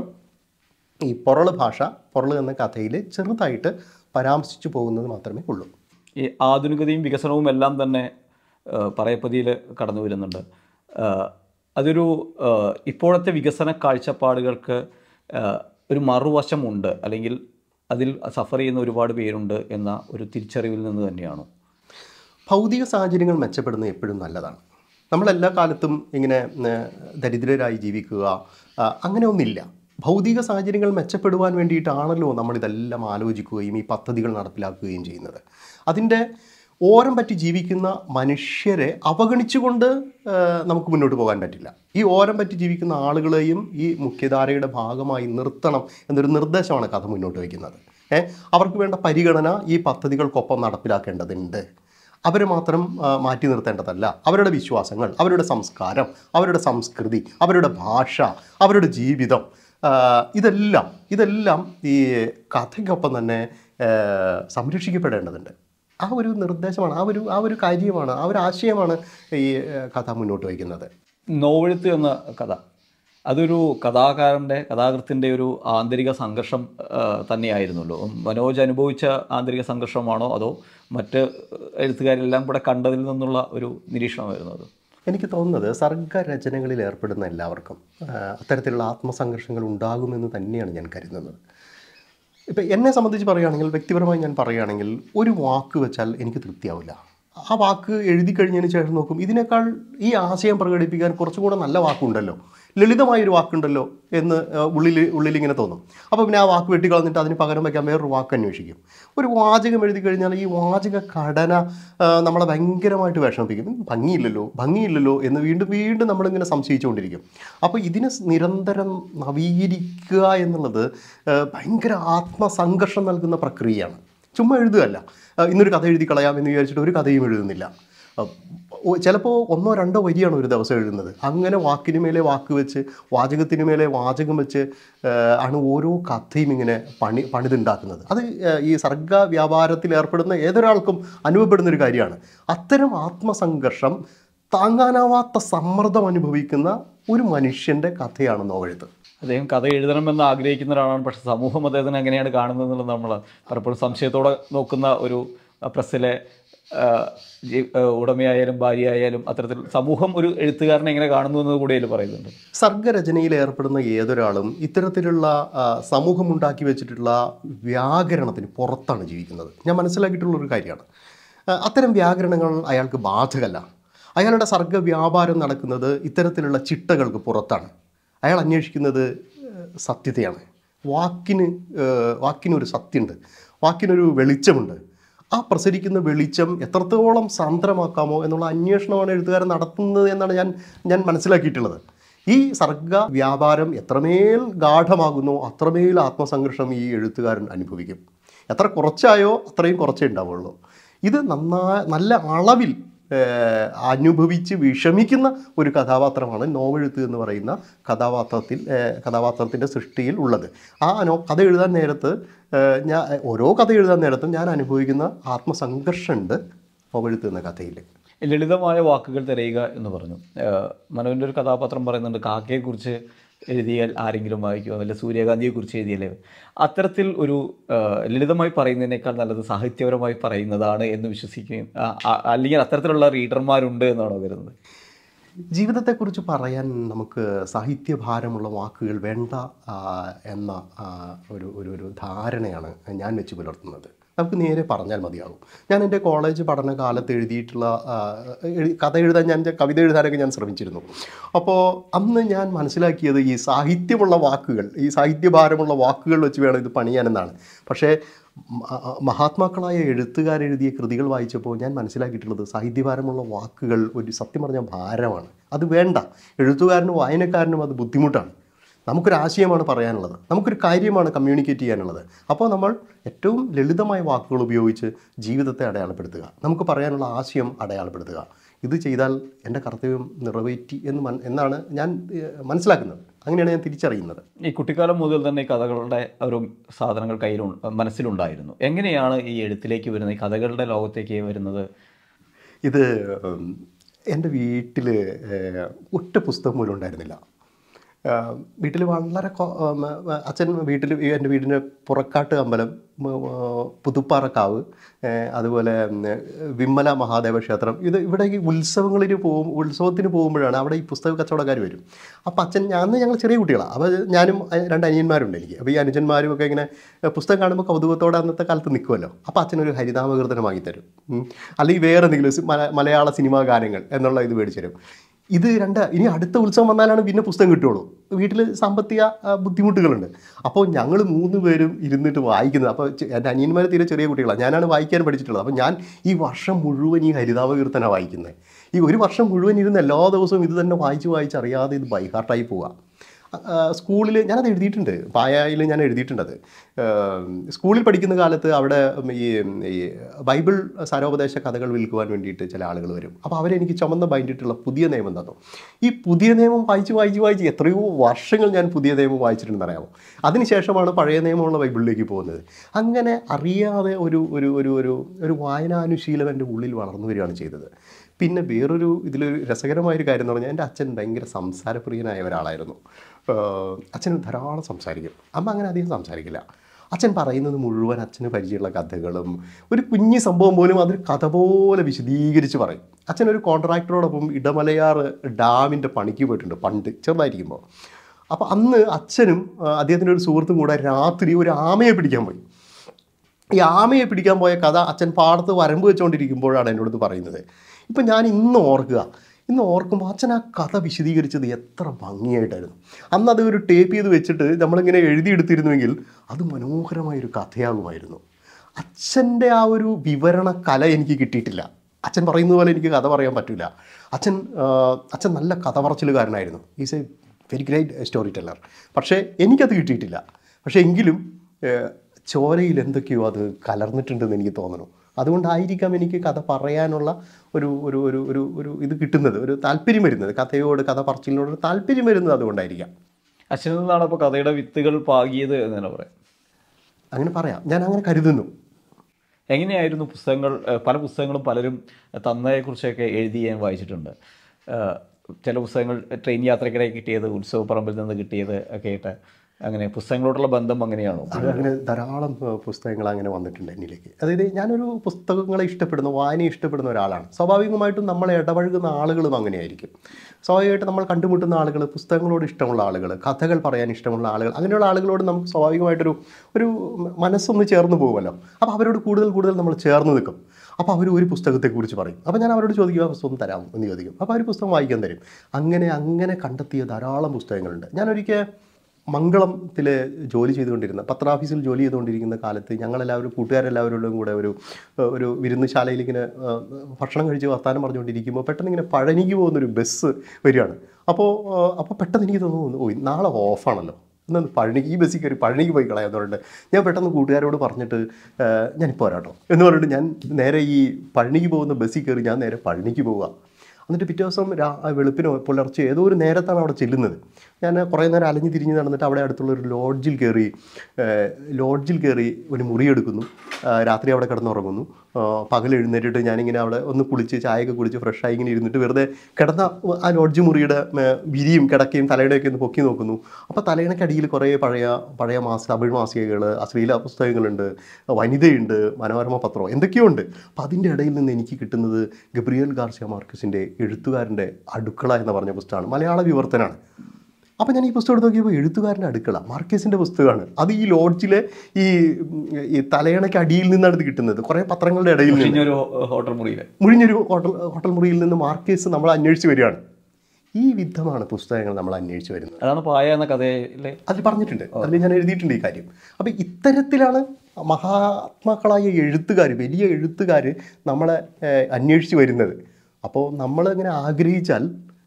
Speaker 2: ഈ പൊറള് ഭാഷ പൊറള് എന്ന കഥയിൽ ചെറുതായിട്ട് പരാമർശിച്ചു പോകുന്നത് മാത്രമേ ഉള്ളൂ
Speaker 1: ഈ ആധുനികതയും വികസനവും എല്ലാം തന്നെ ആ, പറയപ്പതിയിൽ കടന്നു വരുന്നുണ്ട് ആ, അതൊരു ആ, ഇപ്പോഴത്തെ വികസന കാഴ്ചപ്പാടുകൾക്ക് ആ, ഒരു മറുവശമുണ്ട് അല്ലെങ്കിൽ അതിൽ സഫർ ചെയ്യുന്ന ഒരുപാട് പേരുണ്ട് എന്ന ഒരു തിരിച്ചറിവിൽ നിന്ന് തന്നെയാണോ
Speaker 2: ഭൗതിക സാഹചര്യങ്ങൾ മെച്ചപ്പെടുന്നത് എപ്പോഴും നല്ലതാണ് നമ്മളെല്ലാ കാലത്തും ഇങ്ങനെ ഏർ, ദരിദ്രരായി ജീവിക്കുക ആ, അങ്ങനെ ഒന്നില്ല ഭൗതിക സാഹചര്യങ്ങൾ മെച്ചപ്പെടുവാൻ വേണ്ടിയിട്ടാണല്ലോ നമ്മളിതെല്ലാം ആലോചിക്കുകയും ഈ പദ്ധതികൾ നടപ്പിലാക്കുകയും ചെയ്യുന്നത് അതിൻ്റെ ഓരം പറ്റി ജീവിക്കുന്ന മനുഷ്യരെ അവഗണിച്ചുകൊണ്ട് ഏർ, നമുക്ക് മുന്നോട്ട് പോകാൻ പറ്റില്ല ഈ ഓരം പറ്റി ജീവിക്കുന്ന ആളുകളെയും ഈ മുഖ്യധാരയുടെ ഭാഗമായി നിർത്തണം എന്നൊരു നിർദ്ദേശമാണ് കഥ മുന്നോട്ട് വയ്ക്കുന്നത് ഏ അവർക്ക് വേണ്ട പരിഗണന ഈ പദ്ധതികൾക്കൊപ്പം നടപ്പിലാക്കേണ്ടതുണ്ട് അവരെ മാത്രം ആ, മാറ്റി നിർത്തേണ്ടതല്ല അവരുടെ വിശ്വാസങ്ങൾ അവരുടെ സംസ്കാരം അവരുടെ സംസ്കൃതി അവരുടെ ഭാഷ അവരുടെ ജീവിതം ആ, ഇതെല്ലാം ഇതെല്ലാം ഈ കഥയ്ക്കൊപ്പം തന്നെ ആ, സംരക്ഷിക്കപ്പെടേണ്ടതുണ്ട് ആ ഒരു നിർദ്ദേശമാണ് ആ ഒരു ആ ഒരു കാര്യമാണ് ആ ഒരു ആശയമാണ് ഈ ആ, കഥ മുന്നോട്ട് വയ്ക്കുന്നത്
Speaker 1: നോവെഴുത്ത് എന്ന കഥ അതൊരു കഥാകാരൻ്റെ കഥാകൃത്തിൻ്റെ ഒരു ആന്തരിക സംഘർഷം ആ, തന്നെയായിരുന്നല്ലോ മനോജ് അനുഭവിച്ച ആന്തരിക സംഘർഷമാണോ അതോ മറ്റ് എഴുത്തുകാരെല്ലാം കൂടെ കണ്ടതിൽ നിന്നുള്ള ഒരു നിരീക്ഷണമായിരുന്നു അത്
Speaker 2: എനിക്ക് തോന്നുന്നത് സർഗരചനകളിൽ ഏർപ്പെടുന്ന എല്ലാവർക്കും ആ, അത്തരത്തിലുള്ള ആത്മസംഘർഷങ്ങൾ ഉണ്ടാകുമെന്ന് തന്നെയാണ് ഞാൻ കരുതുന്നത് ഇപ്പം എന്നെ സംബന്ധിച്ച് പറയുകയാണെങ്കിൽ വ്യക്തിപരമായി ഞാൻ പറയുകയാണെങ്കിൽ ഒരു വാക്ക് വെച്ചാൽ എനിക്ക് തൃപ്തിയാവില്ല ആ വാക്ക് എഴുതി കഴിഞ്ഞതിന് ശേഷം നോക്കും ഇതിനേക്കാൾ ഈ ആശയം പ്രകടിപ്പിക്കാൻ കുറച്ചും കൂടെ നല്ല വാക്കുണ്ടല്ലോ ലളിതമായൊരു വാക്കുണ്ടല്ലോ എന്ന് ആ, ഉള്ളിൽ ഉള്ളിൽ ഇങ്ങനെ തോന്നും അപ്പോൾ പിന്നെ ആ വാക്ക് വെട്ടിക്കളഞ്ഞിട്ട് അതിന് പകരം വയ്ക്കാൻ വേറൊരു വാക്ക് അന്വേഷിക്കും ഒരു വാചകം എഴുതി കഴിഞ്ഞാൽ ഈ വാചക ഘടന ആ, നമ്മളെ ഭയങ്കരമായിട്ട് വിഷമിപ്പിക്കും ഉം, ഭംഗിയില്ലല്ലോ ഭംഗിയില്ലല്ലോ എന്ന് വീണ്ടും വീണ്ടും നമ്മളിങ്ങനെ സംശയിച്ചുകൊണ്ടിരിക്കും അപ്പോൾ ഇതിനെ സ് നിരന്തരം നവീകരിക്കുക എന്നുള്ളത് ആ, ഭയങ്കര ആത്മസംഘർഷം നൽകുന്ന പ്രക്രിയയാണ് ചുമ്മാ എഴുതുകയല്ല ആ, ഇന്നൊരു കഥ എഴുതി കളയാം എന്ന് വിചാരിച്ചിട്ട് ഒരു കഥയും എഴുതുന്നില്ല ചിലപ്പോൾ ഒന്നോ രണ്ടോ വരിയാണ് ഒരു ദിവസം എഴുതുന്നത് അങ്ങനെ വാക്കിന് മേലെ വാക്ക് വെച്ച് വാചകത്തിന് മേലെ വാചകം വെച്ച് ആ, ആണ് ഓരോ കഥയും ഇങ്ങനെ പണി പണിതുണ്ടാക്കുന്നത് അത് ആ, ഈ സർഗ വ്യാപാരത്തിൽ ഏർപ്പെടുന്ന ഏതൊരാൾക്കും അനുഭവപ്പെടുന്ന ഒരു കാര്യമാണ് അത്തരം ആത്മസംഘർഷം താങ്ങാനാവാത്ത സമ്മർദ്ദം അനുഭവിക്കുന്ന ഒരു മനുഷ്യൻ്റെ കഥയാണ് നോവെഴുത്ത്
Speaker 1: അദ്ദേഹം കഥ എഴുതണമെന്ന് ആഗ്രഹിക്കുന്ന ഒരാളാണ് പക്ഷെ സമൂഹം അദ്ദേഹത്തിന് എങ്ങനെയാണ് കാണുന്നത് എന്നുള്ളത് നമ്മൾ പലപ്പോഴും സംശയത്തോടെ നോക്കുന്ന ഒരു അഹ്, പ്രസ്സിലെ ആഹ്, ജി- ആഹ്, ഉടമയായാലും ഭാര്യയായാലും അത്തരത്തിൽ സമൂഹം ഒരു എഴുത്തുകാരനെ എങ്ങനെ കാണുന്നു എന്നത് കൂടി അതിൽ പറയുന്നുണ്ട്
Speaker 2: സർഗരചനയിൽ ഏർപ്പെടുന്ന ഏതൊരാളും ഇത്തരത്തിലുള്ള ആ, സമൂഹം ഉണ്ടാക്കി വെച്ചിട്ടുള്ള വ്യാകരണത്തിന് പുറത്താണ് ജീവിക്കുന്നത് ഞാൻ മനസ്സിലാക്കിയിട്ടുള്ള ഒരു കാര്യമാണ് ആ, അത്തരം വ്യാകരണങ്ങൾ അയാൾക്ക് ബാധകല്ല അയാളുടെ സർഗ വ്യാപാരം നടക്കുന്നത് ഇത്തരത്തിലുള്ള ചിട്ടകൾക്ക് പുറത്താണ് അയാൾ അന്വേഷിക്കുന്നത് ഏഹ്, സത്യതയാണ് വാക്കിന് ഏഹ്, വാക്കിനൊരു സത്യമുണ്ട് വാക്കിനൊരു വെളിച്ചമുണ്ട് ആ പ്രസരിക്കുന്ന വെളിച്ചം എത്രത്തോളം സാന്ദ്രമാക്കാമോ എന്നുള്ള അന്വേഷണമാണ് എഴുത്തുകാരൻ നടത്തുന്നത് എന്നാണ് ഞാൻ ഞാൻ മനസ്സിലാക്കിയിട്ടുള്ളത് ഈ സർഗ വ്യാപാരം എത്രമേൽ ഗാഠമാകുന്നോ അത്രമേൽ ആത്മസംഘർഷം ഈ എഴുത്തുകാരൻ അനുഭവിക്കും എത്ര കുറച്ചായോ അത്രയും കുറച്ചേ ഉണ്ടാവുള്ളൂ ഇത് നന്നാ നല്ല അളവിൽ ഏഹ്, അനുഭവിച്ച് വിഷമിക്കുന്ന ഒരു കഥാപാത്രമാണ് നോവെഴുത്ത് എന്ന് പറയുന്ന കഥാപാത്രത്തിൽ ഏഹ്, കഥാപാത്രത്തിൻ്റെ സൃഷ്ടിയിൽ ഉള്ളത് ആ നോ കഥ എഴുതാൻ നേരത്ത് ഏഹ്, ഞാൻ ഓരോ കഥ എഴുതാൻ നേരത്തും ഞാൻ അനുഭവിക്കുന്ന ആത്മസംഘർഷമുണ്ട് നോവെഴുത്ത് എന്ന കഥയിൽ
Speaker 1: ലളിതമായ വാക്കുകൾ തിരയുക എന്ന് പറഞ്ഞു ആഹ്, മനുവിൻ്റെ ഒരു കഥാപാത്രം പറയുന്നുണ്ട് കാക്കയെക്കുറിച്ച് എഴുതിയാൽ ആരെങ്കിലും വായിക്കുമോ അല്ല സൂര്യകാന്തിയെക്കുറിച്ച് എഴുതിയാലേ അത്തരത്തിൽ ഒരു ആ, ലളിതമായി പറയുന്നതിനേക്കാൾ നല്ലത് സാഹിത്യപരമായി പറയുന്നതാണ് എന്ന് വിശ്വസിക്കുകയും ആ, ആ, അല്ലെങ്കിൽ അത്തരത്തിലുള്ള റീഡർമാരുണ്ട് എന്നാണോ കരുതുന്നത്
Speaker 2: ജീവിതത്തെക്കുറിച്ച് പറയാൻ നമുക്ക് സാഹിത്യഭാരമുള്ള വാക്കുകൾ വേണ്ട ആ, എന്ന ആ, ഒരു ഒരു ഒരു ധാരണയാണ് ഞാൻ വെച്ച് പുലർത്തുന്നത് നമുക്ക് നേരെ പറഞ്ഞാൽ മതിയാകും ഞാൻ എൻ്റെ കോളേജ് പഠനകാലത്ത് എഴുതിയിട്ടുള്ള ആ, എഴു- കഥ എഴുതാൻ ഞാൻ കവിത എഴുതാനൊക്കെ ഞാൻ ശ്രമിച്ചിരുന്നു അപ്പോൾ അന്ന് ഞാൻ മനസ്സിലാക്കിയത് ഈ സാഹിത്യമുള്ള വാക്കുകൾ ഈ സാഹിത്യഭാരമുള്ള വാക്കുകൾ വെച്ച് വേണം ഇത് പണിയാനെന്നാണ് പക്ഷേ മ- മഹാത്മാക്കളായ എഴുത്തുകാരെഴുതിയ കൃതികൾ വായിച്ചപ്പോൾ ഞാൻ മനസ്സിലാക്കിയിട്ടുള്ളത് സാഹിത്യഭാരമുള്ള വാക്കുകൾ ഒരു സത്യം പറഞ്ഞാൽ ഭാരമാണ് അത് വേണ്ട എഴുത്തുകാരനും വായനക്കാരനും അത് ബുദ്ധിമുട്ടാണ് നമുക്കൊരു ആശയമാണ് പറയാനുള്ളത് നമുക്കൊരു കാര്യമാണ് കമ്മ്യൂണിക്കേറ്റ് ചെയ്യാനുള്ളത് അപ്പോൾ നമ്മൾ ഏറ്റവും ലളിതമായ വാക്കുകൾ ഉപയോഗിച്ച് ജീവിതത്തെ അടയാളപ്പെടുത്തുക നമുക്ക് പറയാനുള്ള ആശയം അടയാളപ്പെടുത്തുക ഇത് ചെയ്താൽ എൻ്റെ കർത്തവ്യം നിറവേറ്റി എന്ന് മൻ എന്നാണ് ഞാൻ ഏഹ്, മനസ്സിലാക്കുന്നത് അങ്ങനെയാണ് ഞാൻ തിരിച്ചറിയുന്നത്
Speaker 1: ഈ കുട്ടിക്കാലം മുതൽ തന്നെ ഈ കഥകളുടെ ഒരു സാധനങ്ങൾ കയ്യിൽ മനസ്സിലുണ്ടായിരുന്നു എങ്ങനെയാണ് ഈ എഴുത്തിലേക്ക് വരുന്നത് ഈ കഥകളുടെ ലോകത്തേക്ക് വരുന്നത്
Speaker 2: ഇത് ഉം, എൻ്റെ വീട്ടിൽ ഒറ്റ പുസ്തകം പോലും ഉണ്ടായിരുന്നില്ല വീട്ടിൽ വളരെ കൊ- ഉം, അച്ഛൻ വീട്ടിൽ എൻ്റെ വീടിൻ്റെ പുറക്കാട്ട് അമ്പലം ഉം, ഉം, പുതുപ്പാറക്കാവ് ഏഹ്, അതുപോലെ ഉം, വിമല മഹാദേവ ക്ഷേത്രം ഇത് ഇവിടെ ഈ ഉത്സവങ്ങളിൽ പോകും ഉത്സവത്തിന് പോകുമ്പോഴാണ് അവിടെ ഈ പുസ്തക കച്ചവടക്കാർ വരും അപ്പോൾ അച്ഛൻ ഞാൻ അന്ന് ഞങ്ങൾ ചെറിയ കുട്ടികളാണ് അപ്പോൾ ഞാനും അഹ് രണ്ട് അനിയന്മാരുണ്ട് എനിക്ക് അപ്പോൾ ഈ അനുജന്മാരും ഒക്കെ ഇങ്ങനെ ഏഹ്, പുസ്തകം കാണുമ്പോൾ കൗതുകത്തോടെ അന്നത്തെ കാലത്ത് നിൽക്കുമല്ലോ അപ്പോൾ അച്ഛനൊരു ഹരിതാമകീർത്തനം വാങ്ങി തരും ഉം. അല്ലെങ്കിൽ വേറെ എന്തെങ്കിലും സി- മല- മലയാള സിനിമാ ഗാനങ്ങൾ എന്നുള്ള ഇത് മേടിച്ചു തരും ഇത് രണ്ട് ഇനി അടുത്ത ഉത്സവം വന്നാലാണ് പിന്നെ പുസ്തകം കിട്ടുള്ളൂ വീട്ടിൽ സാമ്പത്തിക ആ, ബുദ്ധിമുട്ടുകളുണ്ട് അപ്പോൾ ഞങ്ങൾ മൂന്ന് പേരും ഇരുന്നിട്ട് വായിക്കുന്നത് അപ്പോൾ ചെ- എൻ്റെ അനിയന്മാർ തീരെ ചെറിയ കുട്ടികളാണ് ഞാനാണ് വായിക്കാൻ പഠിച്ചിട്ടുള്ളത് അപ്പോൾ ഞാൻ ഈ വർഷം മുഴുവൻ ഈ ഹരിതാപകീർത്തന വായിക്കുന്നത് ഈ ഒരു വർഷം മുഴുവൻ ഇരുന്ന് എല്ലാ ദിവസവും ഇത് തന്നെ വായിച്ച് വായിച്ച് അറിയാതെ ഇത് ബൈഹാർട്ടായി പോവുക സ്കൂളിൽ ഞാനത് എഴുതിയിട്ടുണ്ട് പായയിൽ ഞാൻ എഴുതിയിട്ടുണ്ടത് സ്കൂളിൽ പഠിക്കുന്ന കാലത്ത് അവിടെ ഈ ഈ ബൈബിൾ സാരോപദേശ കഥകൾ വിൽക്കുവാൻ വേണ്ടിയിട്ട് ചില ആളുകൾ വരും അപ്പോൾ അവരെനിക്ക് ചുമന്ന ബൈൻഡിട്ടുള്ള പുതിയ നിയമം തന്നു ഈ പുതിയ നിയമം വായിച്ച് വായിച്ച് വായിച്ച് എത്രയോ വർഷങ്ങൾ ഞാൻ പുതിയ നിയമം വായിച്ചിട്ടുണ്ടെന്ന് അറിയാമോ അതിനുശേഷമാണ് പഴയ നിയമമുള്ള ബൈബിളിലേക്ക് പോകുന്നത് അങ്ങനെ അറിയാതെ ഒരു ഒരു ഒരു ഒരു ഒരു വായനാനുശീലം എൻ്റെ ഉള്ളിൽ വളർന്നു വരികയാണ് ചെയ്തത് പിന്നെ വേറൊരു ഇതിലൊരു രസകരമായൊരു കാര്യം എന്ന് പറഞ്ഞാൽ എൻ്റെ അച്ഛൻ ഭയങ്കര സംസാരപ്രിയനായ ഒരാളായിരുന്നു ആഹ് അച്ഛൻ ധാരാളം സംസാരിക്കും അമ്മ അങ്ങനെ അധികം സംസാരിക്കില്ല അച്ഛൻ പറയുന്നത് മുഴുവൻ അച്ഛന് പരിചയമുള്ള കഥകളും ഒരു കുഞ്ഞു സംഭവം പോലും അതൊരു കഥ പോലെ വിശദീകരിച്ച് പറയും അച്ഛൻ ഒരു കോൺട്രാക്ടറോടൊപ്പം ഇടമലയാർ ഡാമിൻ്റെ പണിക്ക് പോയിട്ടുണ്ട് പണ്ട് ചെറുതായിരിക്കുമ്പോൾ അപ്പോൾ അന്ന് അച്ഛനും ആഹ് അദ്ദേഹത്തിൻ്റെ ഒരു സുഹൃത്തും കൂടെ രാത്രി ഒരു ആമയെ പിടിക്കാൻ പോയി ഈ ആമയെ പിടിക്കാൻ പോയ കഥ അച്ഛൻ പാടത്ത് വരമ്പ് വെച്ചുകൊണ്ടിരിക്കുമ്പോഴാണ് എന്നോട് പറയുന്നത് ഇപ്പം ഞാൻ ഇന്ന് ഓർക്കുക ഇന്ന് ഓർക്കുമ്പോൾ അച്ഛൻ ആ കഥ വിശദീകരിച്ചത് എത്ര ഭംഗിയായിട്ടായിരുന്നു അന്ന് അത് ഒരു ടേപ്പ് ചെയ്ത് വെച്ചിട്ട് നമ്മളിങ്ങനെ എഴുതിയെടുത്തിരുന്നുവെങ്കിൽ അത് മനോഹരമായൊരു കഥയാകുമായിരുന്നു അച്ഛൻ്റെ ആ ഒരു വിവരണ കല എനിക്ക് കിട്ടിയിട്ടില്ല അച്ഛൻ പറയുന്നത് പോലെ എനിക്ക് കഥ പറയാൻ പറ്റില്ല അച്ഛൻ ആ, അച്ഛൻ നല്ല കഥ പറച്ചിലുകാരനായിരുന്നു is a very great story teller പക്ഷേ എനിക്കത് കിട്ടിയിട്ടില്ല പക്ഷേ എങ്കിലും ഏഹ്, ചോരയിൽ എന്തൊക്കെയോ അത് കലർന്നിട്ടുണ്ടെന്ന് എനിക്ക് തോന്നുന്നു അതുകൊണ്ടായിരിക്കാം എനിക്ക് കഥ പറയാനുള്ള ഒരു ഒരു ഒരു ഒരു ഒരു ഇത് കിട്ടുന്നത് ഒരു താല്പര്യം വരുന്നത് കഥയോട് കഥ പറച്ചിലിനോട് ഒരു താല്പര്യം വരുന്നത് അതുകൊണ്ടായിരിക്കാം
Speaker 1: അച്ഛനിൽ നിന്നാണ് അപ്പോൾ കഥയുടെ വിത്തുകൾ പാകിയത് എന്ന് തന്നെ പറയാം
Speaker 2: അങ്ങനെ പറയാം ഞാൻ അങ്ങനെ കരുതുന്നു
Speaker 1: എങ്ങനെയായിരുന്നു പുസ്തകങ്ങൾ ഏഹ് പല പുസ്തകങ്ങളും പലരും തന്നതിനെക്കുറിച്ചൊക്കെ എഴുതി ഞാൻ വായിച്ചിട്ടുണ്ട് ഏഹ് ചില പുസ്തകങ്ങൾ ട്രെയിൻ യാത്രക്കിടെ കിട്ടിയത് ഉത്സവപ്പറമ്പിൽ നിന്ന് കിട്ടിയത് ഒക്കെ ആയിട്ട് അങ്ങനെ പുസ്തകങ്ങളോടുള്ള ബന്ധം അങ്ങനെയാണോ
Speaker 2: അത് അങ്ങനെ ധാരാളം ഏഹ്, പുസ്തകങ്ങൾ അങ്ങനെ വന്നിട്ടുണ്ട് എന്നിലേക്ക് അതായത് ഞാനൊരു പുസ്തകങ്ങളെ ഇഷ്ടപ്പെടുന്ന വായനയെ ഇഷ്ടപ്പെടുന്ന ഒരാളാണ് സ്വാഭാവികമായിട്ടും നമ്മൾ ഇടപഴകുന്ന ആളുകളും അങ്ങനെയായിരിക്കും സ്വാഭാവികമായിട്ട് നമ്മൾ കണ്ടുമുട്ടുന്ന ആളുകൾ പുസ്തകങ്ങളോട് ഇഷ്ടമുള്ള ആളുകൾ കഥകൾ പറയാൻ ഇഷ്ടമുള്ള ആളുകൾ അങ്ങനെയുള്ള ആളുകളോട് നമുക്ക് സ്വാഭാവികമായിട്ടൊരു ഒരു മനസ്സൊന്ന് ചേർന്ന് പോകുമല്ലോ അപ്പോൾ അവരോട് കൂടുതൽ കൂടുതൽ നമ്മൾ ചേർന്ന് നിൽക്കും അപ്പോൾ അവർ ഒരു പുസ്തകത്തെക്കുറിച്ച് പറയും അപ്പോൾ ഞാൻ അവരോട് ചോദിക്കും ആ പുസ്തകം തരാമോ എന്ന് ചോദിക്കും അപ്പോൾ അവർ പുസ്തകം വായിക്കാൻ തരും അങ്ങനെ അങ്ങനെ കണ്ടെത്തിയ ധാരാളം പുസ്തകങ്ങളുണ്ട് ഞാനൊരിക്കൽ മംഗളത്തിൽ ജോലി ചെയ്തുകൊണ്ടിരുന്ന പത്രാഫീസിൽ ജോലി ചെയ്തുകൊണ്ടിരിക്കുന്ന കാലത്ത് ഞങ്ങളെല്ലാവരും കൂട്ടുകാരെല്ലാവരോടും കൂടെ ഒരു ഒരു വിരുന്നുശാലയിൽ ഇങ്ങനെ ആ, ഭക്ഷണം കഴിച്ച് വർത്താനം പറഞ്ഞുകൊണ്ടിരിക്കുമ്പോൾ പെട്ടെന്ന് ഇങ്ങനെ പഴനിക്ക് പോകുന്നൊരു ബസ് വരികയാണ് അപ്പോൾ ആ, അപ്പോൾ പെട്ടെന്ന് എനിക്ക് തോന്നുന്നു ഓ നാളെ ഓഫാണല്ലോ എന്നാൽ പഴനിക്ക് ഈ ബസ്സിൽ കയറി പഴനിക്ക് പോയി കളയാൻ പറഞ്ഞിട്ട് ഞാൻ പെട്ടെന്ന് കൂട്ടുകാരോട് പറഞ്ഞിട്ട് ആ, ഞാനിപ്പോൾ വരാട്ടോ എന്ന് പറഞ്ഞിട്ട് ഞാൻ നേരെ ഈ പഴനിക്ക് പോകുന്ന ബസ്സിൽ കയറി ഞാൻ നേരെ പഴനിക്ക് പോവുക എന്നിട്ട് പിറ്റേ ദിവസം രാ വെളുപ്പിനോ പുലർച്ചെ ഏതോ ഒരു നേരത്താണ് അവിടെ ചെല്ലുന്നത് ഞാൻ കുറേ നേരം അലഞ്ഞു തിരിഞ്ഞ് നടന്നിട്ട് അവിടെ അടുത്തുള്ള ഒരു ലോഡ്ജിൽ കയറി ഏഹ്, ലോഡ്ജിൽ കയറി ഒരു മുറിയെടുക്കുന്നു ആ, രാത്രി അവിടെ കിടന്നുറങ്ങുന്നു ആ, പകൽ എഴുന്നേറ്റിട്ട് ഞാനിങ്ങനെ അവിടെ ഒന്ന് കുളിച്ച് ചായയൊക്കെ കുളിച്ച് ഫ്രഷായി ഇങ്ങനെ ഇരുന്നിട്ട് വെറുതെ കിടന്ന ആ ലോഡ്ജ് മുറിയുടെ ഏ, വിരിയും കിടക്കയും തലയുടെയൊക്കെ ഒന്ന് പൊക്കി നോക്കുന്നു അപ്പോൾ തലയിണക്കടിയിൽ കുറേ പഴയ പഴയ മാസ തമിഴ് മാസികകൾ അശ്ലീല പുസ്തകങ്ങളുണ്ട് വനിതയുണ്ട് മനോരമ പത്രം എന്തൊക്കെയോ ഉണ്ട് അപ്പം അതിൻ്റെ ഇടയിൽ നിന്ന് എനിക്ക് കിട്ടുന്നത് ഗബ്രിയൽ ഗാർസിയ മാർക്കസിൻ്റെ എഴുത്തുകാരൻ്റെ അടുക്കള എന്ന് പറഞ്ഞ പുസ്തകമാണ് മലയാള വിവർത്തനമാണ് അപ്പം ഞാൻ ഈ പുസ്തകം എടുത്ത് നോക്കിയപ്പോൾ എഴുത്തുകാരൻ്റെ അടുക്കള മാർക്കേസിൻ്റെ പുസ്തകമാണ് അത് ഈ ലോഡ്ജിലെ ഈ ഉം, ഈ തലയണയ്ക്ക് അടിയിൽ നിന്നാണ് ഇത് കിട്ടുന്നത് കുറേ പത്രങ്ങളുടെ ഇടയിൽ നിന്ന്
Speaker 1: ഇനി ഒരു ഹോട്ടൽ മുറിയിൽ
Speaker 2: മുഴിഞ്ഞൊരു ഹോട്ടൽ ഹോട്ടൽ മുറിയിൽ നിന്ന് മാർക്കേസ് നമ്മൾ അന്വേഷിച്ച് വരികയാണ് ഈ വിധമാണ് പുസ്തകങ്ങൾ നമ്മൾ അന്വേഷിച്ച് വരുന്നത്
Speaker 1: അതാണ് പായ എന്ന കഥയിലെ
Speaker 2: അതിൽ പറഞ്ഞിട്ടുണ്ട് അതിൽ ഞാൻ എഴുതിയിട്ടുണ്ട് ഈ കാര്യം അപ്പം ഇത്തരത്തിലാണ് മഹാത്മാക്കളായ എഴുത്തുകാർ വലിയ എഴുത്തുകാർ നമ്മളെ ഏഹ്, അന്വേഷിച്ച് വരുന്നത് അപ്പോൾ നമ്മളിങ്ങനെ ആഗ്രഹിച്ചാൽ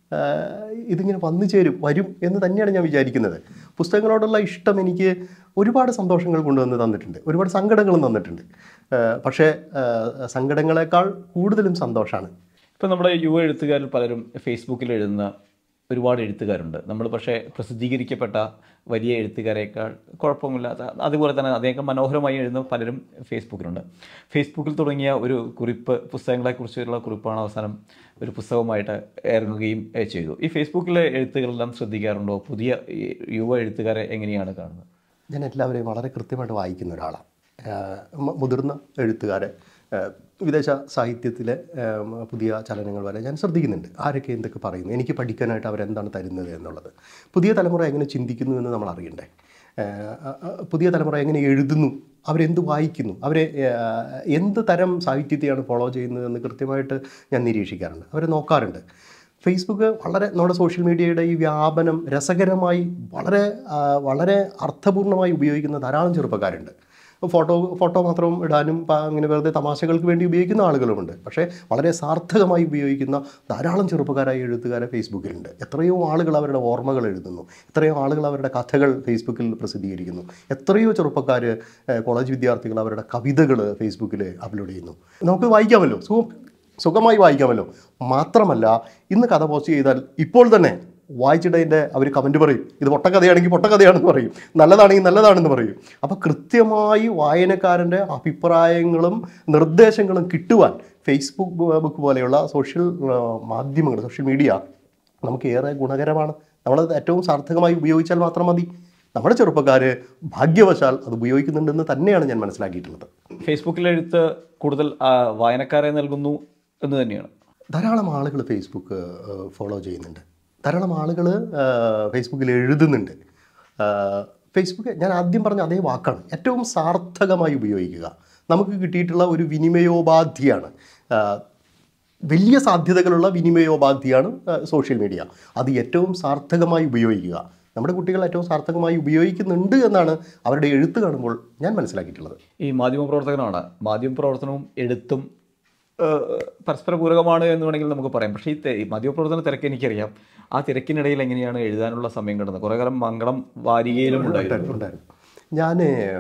Speaker 2: ഏഹ്, ഇതിങ്ങനെ വന്നു ചേരും വരും എന്ന് തന്നെയാണ് ഞാൻ വിചാരിക്കുന്നത് പുസ്തകങ്ങളോടുള്ള ഇഷ്ടം എനിക്ക് ഒരുപാട് സന്തോഷങ്ങൾ കൊണ്ടുവന്ന് തന്നിട്ടുണ്ട് ഒരുപാട് സങ്കടങ്ങളും തന്നിട്ടുണ്ട് ഏഹ്, പക്ഷേ ഏഹ്, സങ്കടങ്ങളെക്കാൾ കൂടുതലും സന്തോഷമാണ്
Speaker 1: ഇപ്പം നമ്മുടെ യുവ എഴുത്തുകാരിൽ പലരും ഫേസ്ബുക്കിൽ എഴുതുന്ന ഒരുപാട് എഴുത്തുകാരുണ്ട് നമ്മൾ പക്ഷേ പ്രസിദ്ധീകരിക്കപ്പെട്ട വലിയ എഴുത്തുകാരേക്കാൾ കുഴപ്പമില്ലാത്ത അതുപോലെ തന്നെ അതേക്കാൾ മനോഹരമായി എഴുതുന്ന പലരും ഫേസ്ബുക്കിലുണ്ട് ഫേസ്ബുക്കിൽ തുടങ്ങിയ ഒരു കുറിപ്പ് പുസ്തകങ്ങളെക്കുറിച്ചുള്ള കുറിപ്പാണ് അവസാനം ഒരു പുസ്തകമായിട്ട് ഇറങ്ങുകയും ഏ, ചെയ്തു ഈ ഫേസ്ബുക്കിലെ എഴുത്തുകളെല്ലാം ശ്രദ്ധിക്കാറുണ്ടോ പുതിയ ഈ യുവ എഴുത്തുകാരെ എങ്ങനെയാണ് കാണുന്നത്
Speaker 2: ഞാൻ എല്ലാവരെയും വളരെ കൃത്യമായിട്ട് വായിക്കുന്ന ഒരാളാണ് ആഹ് മു- മുതിർന്ന എഴുത്തുകാരെ ആഹ് വിദേശ സാഹിത്യത്തിലെ ആഹ് പുതിയ ചലനങ്ങൾ വരെ ഞാൻ ശ്രദ്ധിക്കുന്നുണ്ട് ആരൊക്കെ എന്തൊക്കെ പറയുന്നു എനിക്ക് പഠിക്കാനായിട്ട് അവരെന്താണ് തരുന്നത് എന്നുള്ളത് പുതിയ തലമുറ എങ്ങനെ ചിന്തിക്കുന്നു എന്ന് നമ്മൾ അറിയണ്ടേ ആഹ് ആഹ് പുതിയ തലമുറ എങ്ങനെ എഴുതുന്നു അവരെന്ത് വായിക്കുന്നു അവരെ ആഹ് എന്ത് തരം സാഹിത്യത്തെയാണ് ഫോളോ ചെയ്യുന്നതെന്ന് കൃത്യമായിട്ട് ഞാൻ നിരീക്ഷിക്കാറുണ്ട് അവരെ നോക്കാറുണ്ട് ഫേസ്ബുക്ക് വളരെ നമ്മുടെ സോഷ്യൽ മീഡിയയുടെ ഈ വ്യാപനം രസകരമായി വളരെ ആ, വളരെ അർത്ഥപൂർണ്ണമായി ഉപയോഗിക്കുന്ന ധാരാളം ചെറുപ്പക്കാരുണ്ട് ഫോട്ടോ ഫോട്ടോ മാത്രം ഇടാനും പ- അങ്ങനെ വെറുതെ തമാശകൾക്ക് വേണ്ടി ഉപയോഗിക്കുന്ന ആളുകളുമുണ്ട് പക്ഷേ വളരെ സാർത്ഥകമായി ഉപയോഗിക്കുന്ന ധാരാളം ചെറുപ്പക്കാരായ എഴുത്തുകാരെ ഫേസ്ബുക്കിലുണ്ട് എത്രയോ ആളുകൾ അവരുടെ ഓർമ്മകൾ എഴുതുന്നു എത്രയോ ആളുകൾ അവരുടെ കഥകൾ ഫേസ്ബുക്കിൽ പ്രസിദ്ധീകരിക്കുന്നു എത്രയോ ചെറുപ്പക്കാർ കോളേജ് വിദ്യാർത്ഥികൾ അവരുടെ കവിതകൾ ഫേസ്ബുക്കിൽ അപ്ലോഡ് ചെയ്യുന്നു നമുക്ക് വായിക്കാമല്ലോ സുഖം സുഖമായി വായിക്കാമല്ലോ മാത്രമല്ല ഇന്ന് കഥ പോസ്റ്റ് ചെയ്താൽ ഇപ്പോൾ തന്നെ വായിച്ചിട്ടതിൻ്റെ അവർ കമൻറ്റ് പറയും ഇത് പൊട്ടക്കഥയാണെങ്കിൽ പൊട്ടക്കഥയാണെന്ന് പറയും നല്ലതാണെങ്കിൽ നല്ലതാണെന്ന് പറയും അപ്പോൾ കൃത്യമായി വായനക്കാരൻ്റെ അഭിപ്രായങ്ങളും നിർദ്ദേശങ്ങളും കിട്ടുവാൻ ഫേസ്ബുക്ക് ബുക്ക് പോലെയുള്ള സോഷ്യൽ മാധ്യമങ്ങൾ സോഷ്യൽ മീഡിയ നമുക്ക് ഏറെ ഗുണകരമാണ് നമ്മളത് ഏറ്റവും സാർത്ഥകമായി ഉപയോഗിച്ചാൽ മാത്രം മതി നമ്മുടെ ചെറുപ്പക്കാർ ഭാഗ്യവശാൽ അത് ഉപയോഗിക്കുന്നുണ്ടെന്ന് തന്നെയാണ് ഞാൻ മനസ്സിലാക്കിയിട്ടുള്ളത്
Speaker 1: ഫേസ്ബുക്കിലെ എഴുത്ത് കൂടുതൽ ആ, വായനക്കാരെ നൽകുന്നു എന്ന് തന്നെയാണ്
Speaker 2: ധാരാളം ആളുകൾ ഫേസ്ബുക്ക് ഏഹ്, ഫോളോ ചെയ്യുന്നുണ്ട് ധാരാളം ആളുകൾ ഫേസ്ബുക്കിൽ എഴുതുന്നുണ്ട് ഏഹ്, ഫേസ്ബുക്ക് ഞാൻ ആദ്യം പറഞ്ഞ അതേ വാക്കാണ് ഏറ്റവും സാർത്ഥകമായി ഉപയോഗിക്കുക നമുക്ക് കിട്ടിയിട്ടുള്ള ഒരു വിനിമയോപാധിയാണ് ഏഹ്, വലിയ സാധ്യതകളുള്ള വിനിമയോപാധിയാണ് ഏഹ്, സോഷ്യൽ മീഡിയ അത് ഏറ്റവും സാർത്ഥകമായി ഉപയോഗിക്കുക നമ്മുടെ കുട്ടികൾ ഏറ്റവും സാർത്ഥകമായി ഉപയോഗിക്കുന്നുണ്ട് എന്നാണ് അവരുടെ എഴുത്ത് കാണുമ്പോൾ ഞാൻ മനസ്സിലാക്കിയിട്ടുള്ളത്
Speaker 1: ഈ മാധ്യമപ്രവർത്തകനാണ് മാധ്യമപ്രവർത്തനവും എഴുത്തും ഏഹ്, പരസ്പര പൂരകമാണ് എന്ന് വേണമെങ്കിൽ നമുക്ക് പറയാം പക്ഷേ ഈ തെ- ഈ മാധ്യമപ്രവർത്തന തിരക്ക് എനിക്കറിയാം ആ തിരക്കിനിടയിൽ എങ്ങനെയാണ് എഴുതാനുള്ള സമയം കിടന്നത് കുറേ കാലം മംഗളം വാരികയിലും ഉണ്ടായിരുന്നു
Speaker 2: ഉണ്ടായിരുന്നു ഞാൻ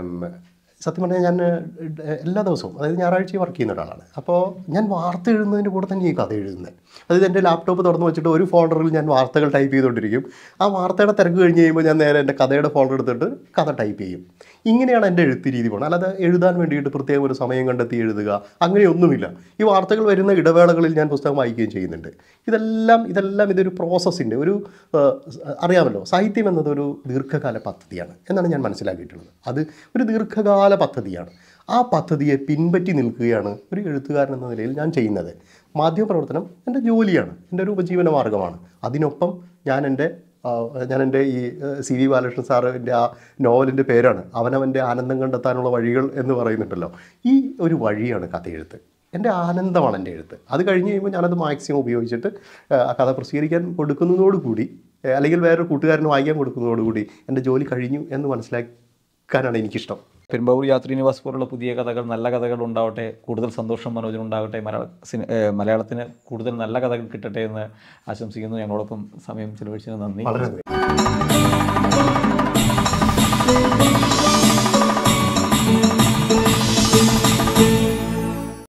Speaker 2: സത്യം പറഞ്ഞാൽ ഞാൻ ഏഹ്, എല്ലാ ദിവസവും അതായത് ഞായറാഴ്ച വർക്ക് ചെയ്യുന്ന ഒരാളാണ് അപ്പോൾ ഞാൻ വാർത്ത എഴുതുന്നതിൻ്റെ കൂടെ തന്നെ ഈ കഥ എഴുതുന്നത് അതായത് എൻ്റെ ലാപ്ടോപ്പ് തുറന്ന് വെച്ചിട്ട് ഒരു ഫോൾഡറിൽ ഞാൻ വാർത്തകൾ ടൈപ്പ് ചെയ്തുകൊണ്ടിരിക്കും ആ വാർത്തയുടെ തിരക്ക് കഴിഞ്ഞ് കഴിയുമ്പോൾ ഞാൻ നേരെ എൻ്റെ കഥയുടെ ഫോൾഡർ എടുത്തിട്ട് കഥ ടൈപ്പ് ചെയ്യും ഇങ്ങനെയാണ് എൻ്റെ എഴുത്ത് രീതി പോകുന്നത് അല്ലാതെ എഴുതാൻ വേണ്ടിയിട്ട് പ്രത്യേകം ഒരു സമയം കണ്ടെത്തി എഴുതുക അങ്ങനെയൊന്നുമില്ല ഈ വാർത്തകൾ വരുന്ന ഇടവേളകളിൽ ഞാൻ പുസ്തകം വായിക്കുകയും ചെയ്യുന്നുണ്ട് ഇതെല്ലാം ഇതെല്ലാം ഇതൊരു പ്രോസസ്സിൻ്റെ ഒരു ഏഹ്, അറിയാമല്ലോ സാഹിത്യം എന്നത് ഒരു ദീർഘകാല പദ്ധതിയാണ് എന്നാണ് ഞാൻ മനസ്സിലാക്കിയിട്ടുള്ളത് അത് ഒരു ദീർഘകാല പദ്ധതിയാണ് ആ പദ്ധതിയെ പിൻപറ്റി നിൽക്കുകയാണ് ഒരു എഴുത്തുകാരൻ എന്ന നിലയിൽ ഞാൻ ചെയ്യുന്നത് മാധ്യമപ്രവർത്തനം എൻ്റെ ജോലിയാണ് എൻ്റെ ഒരു ഉപജീവന മാർഗ്ഗമാണ് അതിനൊപ്പം ഞാൻ എൻ്റെ ആ, ഞാൻ എൻ്റെ ഈ സി വി ബാലകൃഷ്ണൻ സാറിൻ്റെ ആ നോവലിൻ്റെ പേരാണ് അവനവൻ്റെ ആനന്ദം കണ്ടെത്താനുള്ള വഴികൾ എന്ന് പറയുന്നുണ്ടല്ലോ ഈ ഒരു വഴിയാണ് കഥയെഴുത്ത് എൻ്റെ ആനന്ദമാണ് എൻ്റെ എഴുത്ത് അത് കഴിഞ്ഞ് കഴിയുമ്പോൾ ഞാനത് മാക്സിമം ഉപയോഗിച്ചിട്ട് ആ, ആ കഥ പ്രസിദ്ധീകരിക്കാൻ കൊടുക്കുന്നതോടുകൂടി ഏ, അല്ലെങ്കിൽ വേറൊരു കൂട്ടുകാരന് വായിക്കാൻ കൊടുക്കുന്നതോടുകൂടി എൻ്റെ ജോലി കഴിഞ്ഞു എന്ന് മനസ്സിലാക്കാനാണ് എനിക്കിഷ്ടം
Speaker 1: പെരുമ്പാവൂർ യാത്രി നിവാസ് പോലുള്ള പുതിയ കഥകൾ നല്ല കഥകൾ ഉണ്ടാവട്ടെ കൂടുതൽ സന്തോഷം മനോജനം ഉണ്ടാകട്ടെ മലയാള സിനി ഏഹ് മലയാളത്തിന് കൂടുതൽ നല്ല കഥകൾ കിട്ടട്ടെ എന്ന് ആശംസിക്കുന്നു ഞങ്ങളോടൊപ്പം സമയം ചെലവഴിച്ചതിന് നന്ദി
Speaker 2: വളരെ നന്ദി